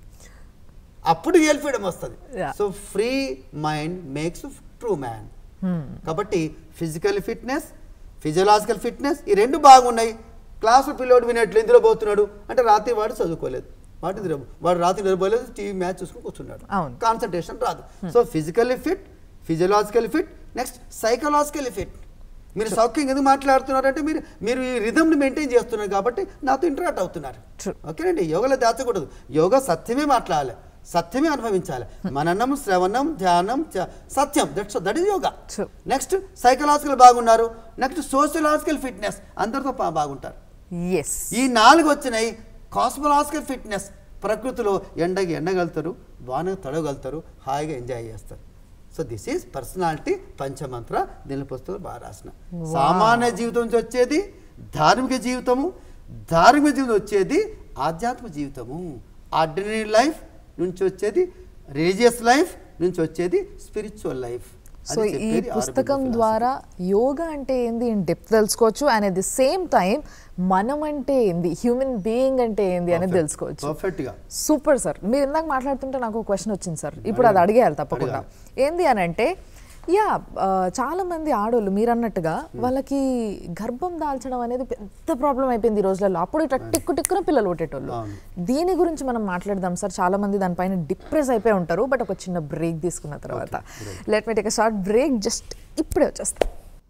అప్పుడు రియల్ ఫ్రీడమ్ వస్తుంది Yeah. So free mind makes true man కాబట్టి ఫిజికల్ ఫిట్నెస్ ఫిజియలాజికల్ ఫిట్నెస్ ఈ రెండు బాగున్నాయి క్లాసు పిల్లోడు వినట్లు ఇందులో పోతున్నాడు అంటే రాత్రి వాడు చదువుకోలేదు వాడు నిద్ర వాడు రాత్రి నిద్రపోలేదు టీవీ మ్యాచ్ చూసుకుని కూర్చున్నాడు అవును. కాన్సన్ట్రేషన్ రాదు so physically fit physiological fit next psychologically fit మీరు సౌఖ్యం ఎందుకు మాట్లాడుతున్నారంటే మీరు మీరు ఈ రిధమ్ని మెయింటైన్ చేస్తున్నారు కాబట్టి నాతో ఇంటరాక్ట్ అవుతున్నారు True. ఓకేనండి యోగలో దాచకూడదు యోగా సత్యమే మాట్లాడాలి సత్యమే అనుభవించాలి మననం శ్రవణం ధ్యానం చ- సత్యం that's that is yoga True. Next psychological బాగున్నారు నెక్స్ట్ సోషలాజికల్ ఫిట్నెస్ అందరితో పా- బాగుంటారు ఎస్ ఈ నాలుగు వచ్చినాయి కాస్మలాజికల్ ఫిట్నెస్ ప్రకృతిలో ఎండకి ఎండగలుగుతారు వానకు తడగలుగుతారు హాయిగా ఎంజాయ్ చేస్తారు సో దిస్ ఈజ్ పర్సనాలిటీ పంచమంత్ర దీని పుస్తకం బాగా రాసిన సామాన్య జీవితం నుంచి వచ్చేది ధార్మిక జీవితము ధార్మిక జీవితం వచ్చేది ఆధ్యాత్మిక జీవితము ఆర్డినరీ లైఫ్ నుంచి వచ్చేది రిలీజియస్ లైఫ్ నుంచి వచ్చేది స్పిరిచువల్ లైఫ్ సో ఈ పుస్తకం ద్వారా యోగా అంటే ఏంది ఇన్ డెప్త్ తెలుసుకోవచ్చు and at the same time మనం అంటే ఏంది హ్యూమన్ బీయింగ్ అంటే ఏంది అనేది తెలుసుకోవచ్చు పర్ఫెక్ట్గా సూపర్ సార్ మీరు ఇందాక మాట్లాడుతుంటే నాకు ఒక క్వశ్చన్ వచ్చింది సార్ ఇప్పుడు అది అడిగేయాలి తప్పకుండా ఏంది అని అంటే యా చాలా మంది ఆడోళ్ళు మీరు అన్నట్టుగా వాళ్ళకి గర్భం దాల్చడం అనేది పెద్ద ప్రాబ్లం అయిపోయింది ఈ రోజులలో అప్పుడు ఇట్లా టిక్కు టిక్కున పిల్లలు పుట్టేటోళ్ళు అవును. దీని గురించి మనం మాట్లాడదాం సార్ చాలా మంది దానిపైన డిప్రెస్ అయిపోయి ఉంటారు బట్ ఒక చిన్న బ్రేక్ తీసుకున్న తర్వాత let me take short break just ఇప్పుడే వచ్చేస్తాం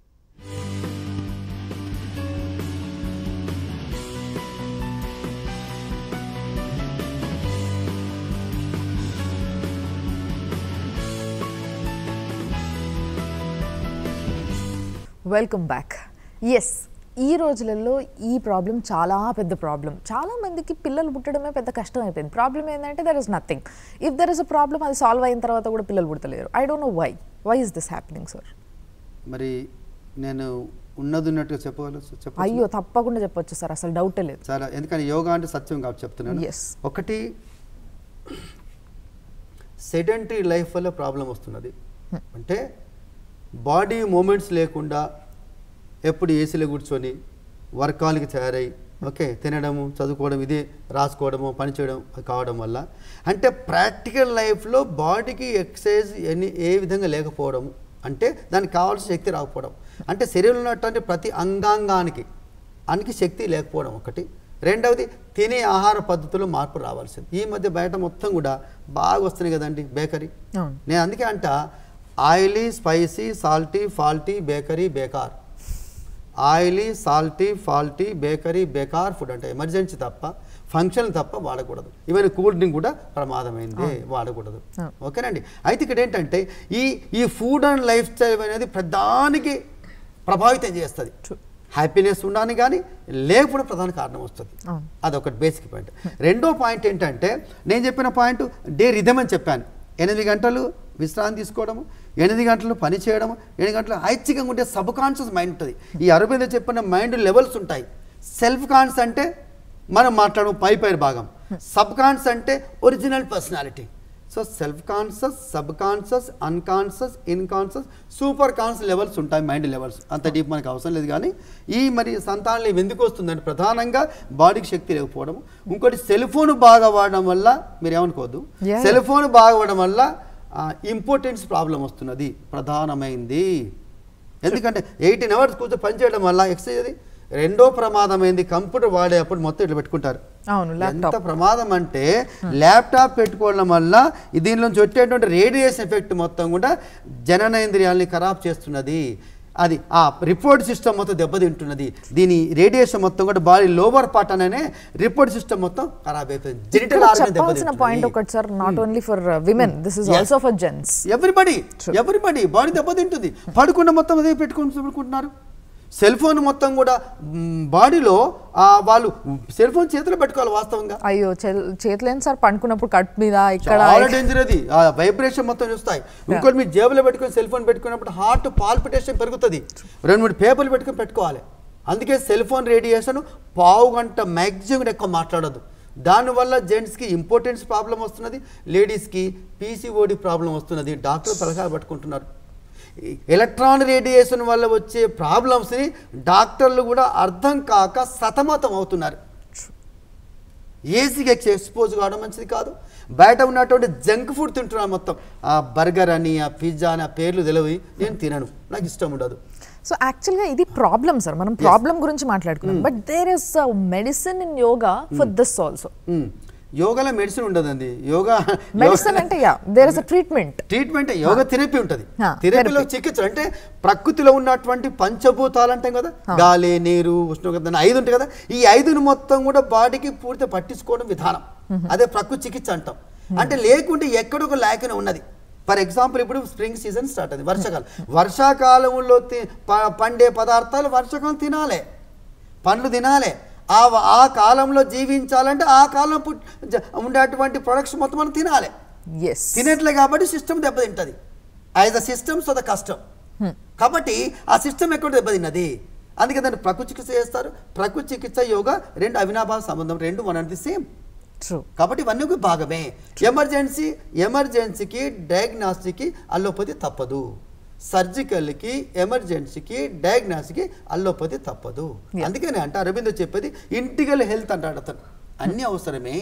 వెల్కమ్ బ్యాక్ ఎస్ ఈ రోజులలో ఈ ప్రాబ్లం చాలా పెద్ద ప్రాబ్లం చాలా మందికి పిల్లలు పుట్టడమే పెద్ద కష్టం అయిపోయింది ప్రాబ్లం ఏంటంటే there is nothing if there is a problem అది సాల్వ్ అయిన తర్వాత కూడా పిల్లలు పుడతలేరు I don't know why why is this happening sir మరి నేను ఉన్నది ఉన్నట్టుగా చెప్పగలచ్చు చెప్ప అయ్యో తప్పకుండా చెప్పొచ్చు సార్ అసలు డౌటే లేదు చాలా ఎందుకంటే యోగా అంటే సత్యం కాబట్టి చెప్తున్నాను Yes. ఒకటి సెడెంటరీ లైఫ్ వల్ల ప్రాబ్లం వస్తున్నది అంటే బాడీ మూమెంట్స్ లేకుండా ఎప్పుడు ఏసీలో కూర్చొని వర్కాలకి తయారై ఓకే తినడము చదువుకోవడం ఇదే రాసుకోవడము పని చేయడం కావడం వల్ల అంటే ప్రాక్టికల్ లైఫ్లో బాడీకి ఎక్సర్సైజ్ ఎన్ని ఏ విధంగా లేకపోవడం అంటే దానికి కావాల్సిన శక్తి రాకపోవడం అంటే శరీరంలో ఉన్నటువంటి ప్రతి అంగాంగానికి అనికి శక్తి లేకపోవడం ఒకటి రెండవది తినే ఆహార పద్ధతిలో మార్పు రావాల్సింది ఈ మధ్య బయట మొత్తం కూడా బాగా వస్తున్నాయి కదండి బేకరీ అవును నేను అందుకే అంట oily spicy salty faulty bakery బేకార్ ఆయిలీ సాల్టీ ఫాల్టీ బేకరీ బేకార్ ఫుడ్ అంటే ఎమర్జెన్సీ తప్ప ఫంక్షన్ తప్ప వాడకూడదు ఈవెన్ కూల్ డ్రింక్ కూడా ప్రమాదమైంది వాడకూడదు అవును. ఓకేనండి అయితే ఇక్కడ ఏంటంటే ఈ ఈ ఫుడ్ అండ్ లైఫ్ స్టైల్ అనేది ప్రధానికి ప్రభావితం చేస్తుంది True. హ్యాపీనెస్ ఉండడానికి కానీ లేకపోవడం ప్రధాన కారణం వస్తుంది అవును. అదొకటి బేసిక్ పాయింట్ రెండో పాయింట్ ఏంటంటే నేను చెప్పిన పాయింట్ డే రిధమ్ అని చెప్పాను ఎనిమిది గంటలు విశ్రాంతి తీసుకోవడము ఎనిమిది గంటలు పని చేయడము ఎనిమిది గంటలు ఐచ్ఛికంగా ఉంటే సబ్ కాన్షియస్ మైండ్ ఉంటుంది ఈ అరవింద చెప్పిన మైండ్ లెవెల్స్ ఉంటాయి సెల్ఫ్ కాన్స్ అంటే మనం మాట్లాడడం పై పై భాగం సబ్ కాన్స్ అంటే original personality so self conscious sub conscious unconscious inconscious super conscious levels ఉంటాయి మైండ్ లెవెల్స్ అంత డీప్ మనకు అవసరం లేదు కానీ ఈ మరి సంతానం ఇవి ఎందుకు వస్తుందంటే ప్రధానంగా బాడీకి శక్తి లేకపోవడం ఇంకోటి సెల్ ఫోన్ బాగా వాడడం వల్ల మీరు ఏమనుకోవద్దు Yeah. సెల్ ఫోన్ బాగా వాడడం వల్ల ఇంపార్టెన్స్ ప్రాబ్లం వస్తున్నది ప్రధానమైంది ఎందుకంటే ఎయిటీన్ అవర్స్ కూర్చొని పనిచేయడం వల్ల ఎక్సర్సైజ్ అది రెండో ప్రమాదమైంది కంప్యూటర్ వాడేటప్పుడు మొత్తం ఇట్లా పెట్టుకుంటారు అవును ఎంత ల్యాప్టాప్ ప్రమాదం అంటే ల్యాప్టాప్ పెట్టుకోవడం వల్ల ఈ దీనిలోంచి వచ్చేటువంటి రేడియేషన్ ఎఫెక్ట్ మొత్తం కూడా జననేంద్రియాల్ని ఖరాబ్ చేస్తున్నది అది ఆ రిపోర్ట్ సిస్టమ్ మొత్తం దెబ్బతింటున్నది దీని రేడియేషన్ మొత్తం కూడా బాడీ లోవర్ పార్ట్ అనే రిపోర్ట్ సిస్టమ్ మొత్తం ఖరాబ్ అయిపోతుంది జెనిటల్ ఇక్కడ చెప్పాల్సిన పాయింట్ ఒకటి sir not only for women this is Yes. Also for gents everybody everybody body దెబ్బతింటుంది పడుకున్న మొత్తం అదే పెట్టుకుని పడుకుంటున్నారు సెల్ ఫోన్ మొత్తం కూడా మ్, బాడీలో ఆ, వాళ్ళు సెల్ ఫోన్ చేతిలో పెట్టుకోవాలి వాస్తవంగా అయ్యో చెల్- చేతులేని సార్ పండుకున్నప్పుడు కట్ మీద ఇక్కడ చాలా డేంజర్ అది ఆ వైబ్రేషన్ మొత్తం చూస్తాయి ఇంకోటి మీ జేబులో పెట్టుకొని సెల్ ఫోన్ పెట్టుకున్నప్పుడు హార్ట్ పాల్పిటేషన్ పెరుగుతుంది రెండు మూడు పేపర్లు పెట్టుకొని పెట్టుకోవాలి అందుకే సెల్ ఫోన్ రేడియేషన్ పావు గంట మ్యాక్సిమం ఎక్కువ మాట్లాడదు దానివల్ల జెంట్స్కి ఇంపార్టెన్స్ ప్రాబ్లం వస్తున్నది లేడీస్కి పీసీఓడి ప్రాబ్లం వస్తున్నది డాక్టర్ సలహా పట్టుకుంటున్నారు ఈ ఎలక్ట్రాన్ రేడియేషన్ వల్ల వచ్చే ప్రాబ్లమ్స్ని డాక్టర్లు కూడా అర్థం కాక సతమతం అవుతున్నారు ఏసీకి ఎక్స్ ఎక్స్పోజ్ కావడం మంచిది కాదు బయట ఉన్నటువంటి జంక్ ఫుడ్ తింటున్నాను మొత్తం ఆ బర్గర్ అని ఆ పిజ్జా అని ఆ పేర్లు తెలివి నేను తినను నాకు ఇష్టం ఉండదు సో యాక్చువల్గా ఇది ప్రాబ్లం సార్ మనం ప్రాబ్లం గురించి మాట్లాడుకున్నాం but there is medicine in yoga for this also hmm. యోగాలో మెడిసిన్ ఉండదండి యోగా మెడిసిన్ అంటే yeah there is a treatment treatment yoga therapy ఉంటుంది హా, థెరపీలో therapy. చికిత్స అంటే ప్రకృతిలో ఉన్నటువంటి పంచభూతాలు అంటాం కదా గాలి నీరు ఉష్ణోగ్రత అని ఐదు ఉంటాయి కదా ఈ ఐదుని మొత్తం కూడా బాడీకి పూర్తి పట్టించుకోవడం విధానం అదే ప్రకృతి చికిత్స అంటాం అంటే లేకుంటే ఎక్కడో ఒక లేకనే ఉన్నది ఫర్ ఎగ్జాంపుల్ ఇప్పుడు స్ప్రింగ్ సీజన్ స్టార్ట్ అది వర్షాకాలం వర్షాకాలంలో తి- ప- పండే పదార్థాలు వర్షాకాలం తినాలే పండ్లు తినాలి ఆ ఆ కాలంలో జీవించాలంటే ఆ కాలం పుట్ జ- ఉండేటువంటి ప్రొడక్ట్స్ మొత్తం మనం తినాలి ఎస్ తినట్లే కాబట్టి సిస్టమ్ దెబ్బతింటది as the system so the కష్టం కాబట్టి ఆ సిస్టమ్ ఎక్కడ దెబ్బతిన్నది అందుకే దాన్ని ప్రకృతి చికిత్స చేస్తారు ప్రకృతి చికిత్స యోగా రెండు అవినాభావ సంబంధం రెండు one and the same true కాబట్టి ఇవన్నీ ఒక భాగమే ఎమర్జెన్సీ ఎమర్జెన్సీకి డయాగ్నాస్టిక్కి అల్లోపతి తప్పదు సర్జికల్కి ఎమర్జెన్సీకి డయాగ్నాస్టిక్కి అల్లోపతి తప్పదు Yeah. అందుకని అంటే అరవిందో చెప్పేది ఇంటికల్ హెల్త్ అంటాడు అతను అన్నీ అవసరమే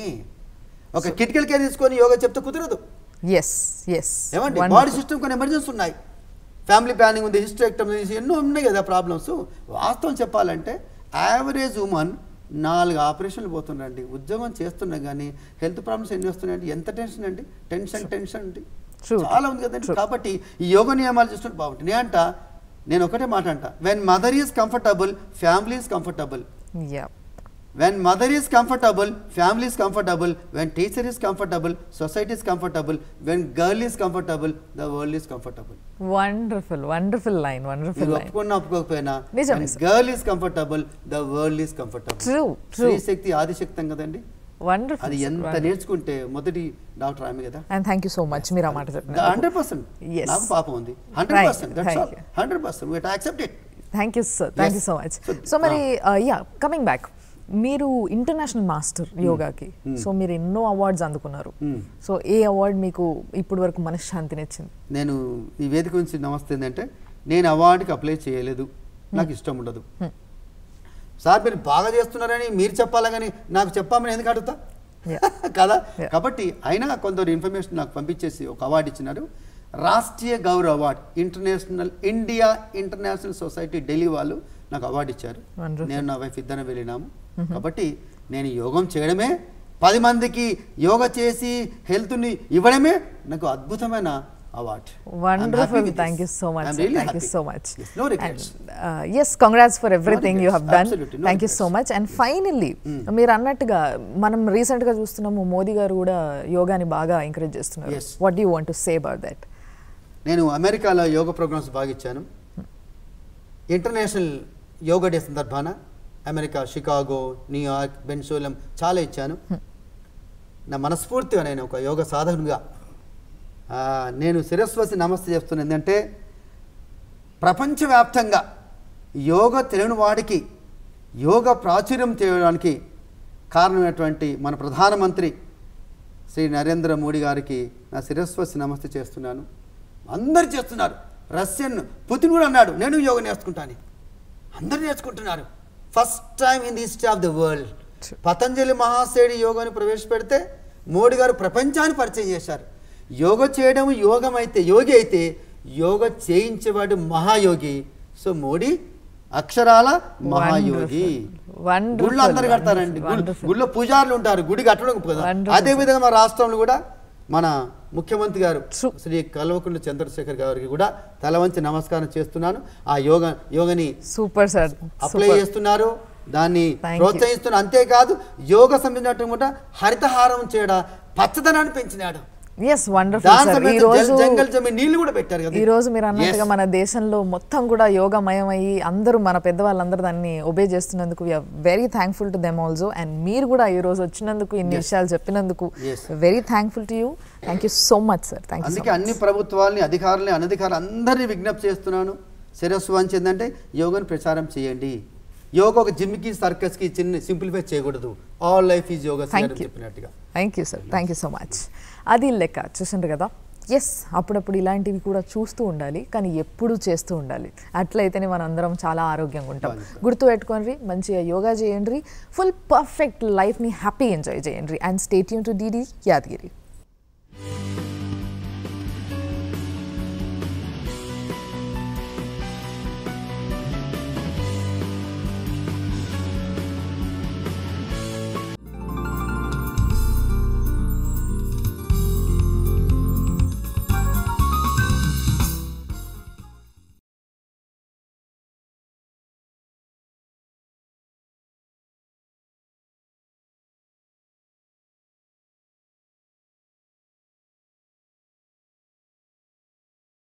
ఒక కిటికల్ కేర్ తీసుకొని యోగా చెప్తే కుదరదు ఎస్ ఎస్ ఏమండి బాడీ సిస్టమ్ కొన్ని ఎమర్జెన్సీ ఉన్నాయి ఫ్యామిలీ ప్లానింగ్ ఉంది హిస్టరీ ఎన్నో ఉన్నాయి కదా ప్రాబ్లమ్స్ వాస్తవం చెప్పాలంటే యావరేజ్ ఉమన్ నాలుగు ఆపరేషన్లు పోతుండండి ఉద్యోగం చేస్తున్నాం కానీ హెల్త్ ప్రాబ్లమ్స్ ఎన్ని వస్తున్నాయండి ఎంత టెన్షన్ అండి టెన్షన్ టెన్షన్ అండి True. చాలా ఉంది కదండి కాబట్టి ఈ యోగ నియమాలు చూస్తుంటే బాగుంటుంది నేను అంట నేను ఒకటే మాట అంట when mother is comfortable family is comfortable yeah When mother is comfortable, family is comfortable. When teacher is comfortable, society is comfortable. When girl is comfortable, the world is comfortable. Wonderful wonderful line wonderful మీరు line ఒప్పుకున్నా ఒప్పుకోకపోయినా నిజమే when sir. girl is comfortable, the world is comfortable. True true స్త్రీ శక్తి ఆదిశక్తం కదండి అది wonderful ఎంత నేర్చుకుంటే మొదటి డాక్టర్ ఆమె కదా and thank you so much మీరు ఆ మాట చెప్పినారు హండ్రెడ్ పర్సెంట్ Yes. నాకు పాపం ఉంది hundred percent Thank you, thank you. Hundred percent we'd accept it thank you sir thank you Yes. So much So, so మరి యా కమింగ్ బ్యాక్ మీరు international master యోగాకి సో మీరు ఎన్నో అవార్డ్స్ అందుకున్నారు so ఏ award మీకు ఇప్పటి వరకు మనశ్శాంతినిచ్చింది నేను ఈ వేదిక గురించి నమస్తే ఏంటంటే నేను అవార్డుకి అప్లై చేయలేదు నాకు ఇష్టం ఉండదు సార్ మీరు బాగా చేస్తున్నారని మీరు చెప్పాలా కానీ నాకు చెప్పామని ఎందుకు అడుగుతా Yeah. కదా Yeah. కాబట్టి అయినా కొందరు ఇన్ఫర్మేషన్ నాకు పంపించేసి ఒక అవార్డు ఇచ్చినారు రాష్ట్రీయ గౌరవ award international India international society Delhi వాళ్ళు నాకు అవార్డు ఇచ్చారు Wonderful. నేను నా వైఫ్ ఇద్దరం వెళ్ళినాము కాబట్టి నేను యోగం చేయడమే పది మందికి యోగా చేసి హెల్త్ని ఇవ్వడమే నాకు అద్భుతమైన award wonderful thank you so much thank you so much no regrets yes congrats for everything you have done Absolutely, no thank you so regrets. Much and finally మీరు అన్నట్టుగా మనం రీసెంట్గా చూస్తున్నాము మోదీ గారు కూడా యోగాని బాగా ఎంకరేజ్ చేస్తున్నారు Yes. What you want to say about that నేను అమెరికాలో యోగా ప్రోగ్రామ్స్ బాగా ఇచ్చాను ఇంటర్నేషనల్ యోగా డే సందర్భాన అమెరికా షికాగో న్యూయార్క్ బెన్సోలం చాలా ఇచ్చాను నా మనస్ఫూర్తిగా నేను ఒక యోగ సాధకునిగా ఆ, నేను శిరస్వసి నమస్తే చేస్తున్నా ఏంటంటే ప్రపంచవ్యాప్తంగా యోగ తెలియని వాడికి యోగ ప్రాచుర్యం చేయడానికి కారణమైనటువంటి మన ప్రధానమంత్రి శ్రీ నరేంద్ర మోడీ గారికి నా శిరస్వసి నమస్తే చేస్తున్నాను అందరు చేస్తున్నారు రష్యన్ పుతిన్ కూడా అన్నాడు నేను యోగ నేర్చుకుంటాను అందరు నేర్చుకుంటున్నారు first time in the history of the world Patanjali మహాశయుడి యోగాని ప్రవేశపెడితే మోడీ గారు ప్రపంచాన్ని పరిచయం చేశారు యోగ చేయడం యోగం అయితే యోగి అయితే యోగ చేయించేవాడు మహాయోగి సో మోడీ అక్షరాల మహాయోగి Wonderful, గుళ్ళు అందరు కడతారండి wonderful, గుళ్ళు- wonderful. గుళ్ళో పూజారులు ఉంటారు గుడి కట్టడం కదా Wonderful, అదే విధంగా మన రాష్ట్రంలో కూడా మన ముఖ్యమంత్రి గారు True. శ్రీ కల్వకుంట్ల చంద్రశేఖర్ గారికి కూడా తల వంచి నమస్కారం చేస్తున్నాను ఆ యోగ యోగని సూపర్ సార్ అప్లై చేస్తున్నారు దాన్ని Thank you. ప్రోత్సహిస్తున్నారు అంతేకాదు యోగ సంబంధించినట్టు కూడా హరితహారం చేయడం పచ్చదనాన్ని పెంచినాడు ఎస్ వండర్ఫుల్ దాని సార్ ఈ సమేత రోజు జల్- జంగల్ జమీన్ నీళ్లు కూడా పెట్టారు కదా ఈ రోజు మీరు అన్నట్టుగా Yes. మన దేశంలో మొత్తం కూడా యోగమయం అయ్యి అందరూ మన పెద్దవాళ్ళందరూ దాన్ని ఒబే చేస్తున్నందుకు we are very thankful to them also and మీరు కూడా ఈ రోజు వచ్చినందుకు ఇన్ని విషయాలు చెప్పినందుకు Yes. Very thankful to you thank you so much sir thank you అందుకే అన్ని ప్రభుత్వాలని అధికారులని అనధికారులు అందరినీ విజ్ఞప్తి చేస్తున్నాను శిరస్సు వంచి ఏంటంటే యోగాని ప్రచారం చేయండి యోగా ఒక జిమ్కి సర్కస్కి చిన్న సింప్లిఫై చేయకూడదు all life is yoga Thank you. చెప్పినట్టుగా thank you sir thank you so much అది లెక్క చూసిండ్రు కదా ఎస్ అప్పుడప్పుడు ఇలాంటివి కూడా చూస్తూ ఉండాలి కానీ ఎప్పుడూ చేస్తూ ఉండాలి అట్లయితేనే మనం అందరం చాలా ఆరోగ్యంగా ఉంటాం గుర్తు పెట్టుకోండి మంచిగా యోగా చేయండి ఫుల్ పర్ఫెక్ట్ లైఫ్ని హ్యాపీ ఎంజాయ్ చేయండి and stay tuned to DD Yadagiri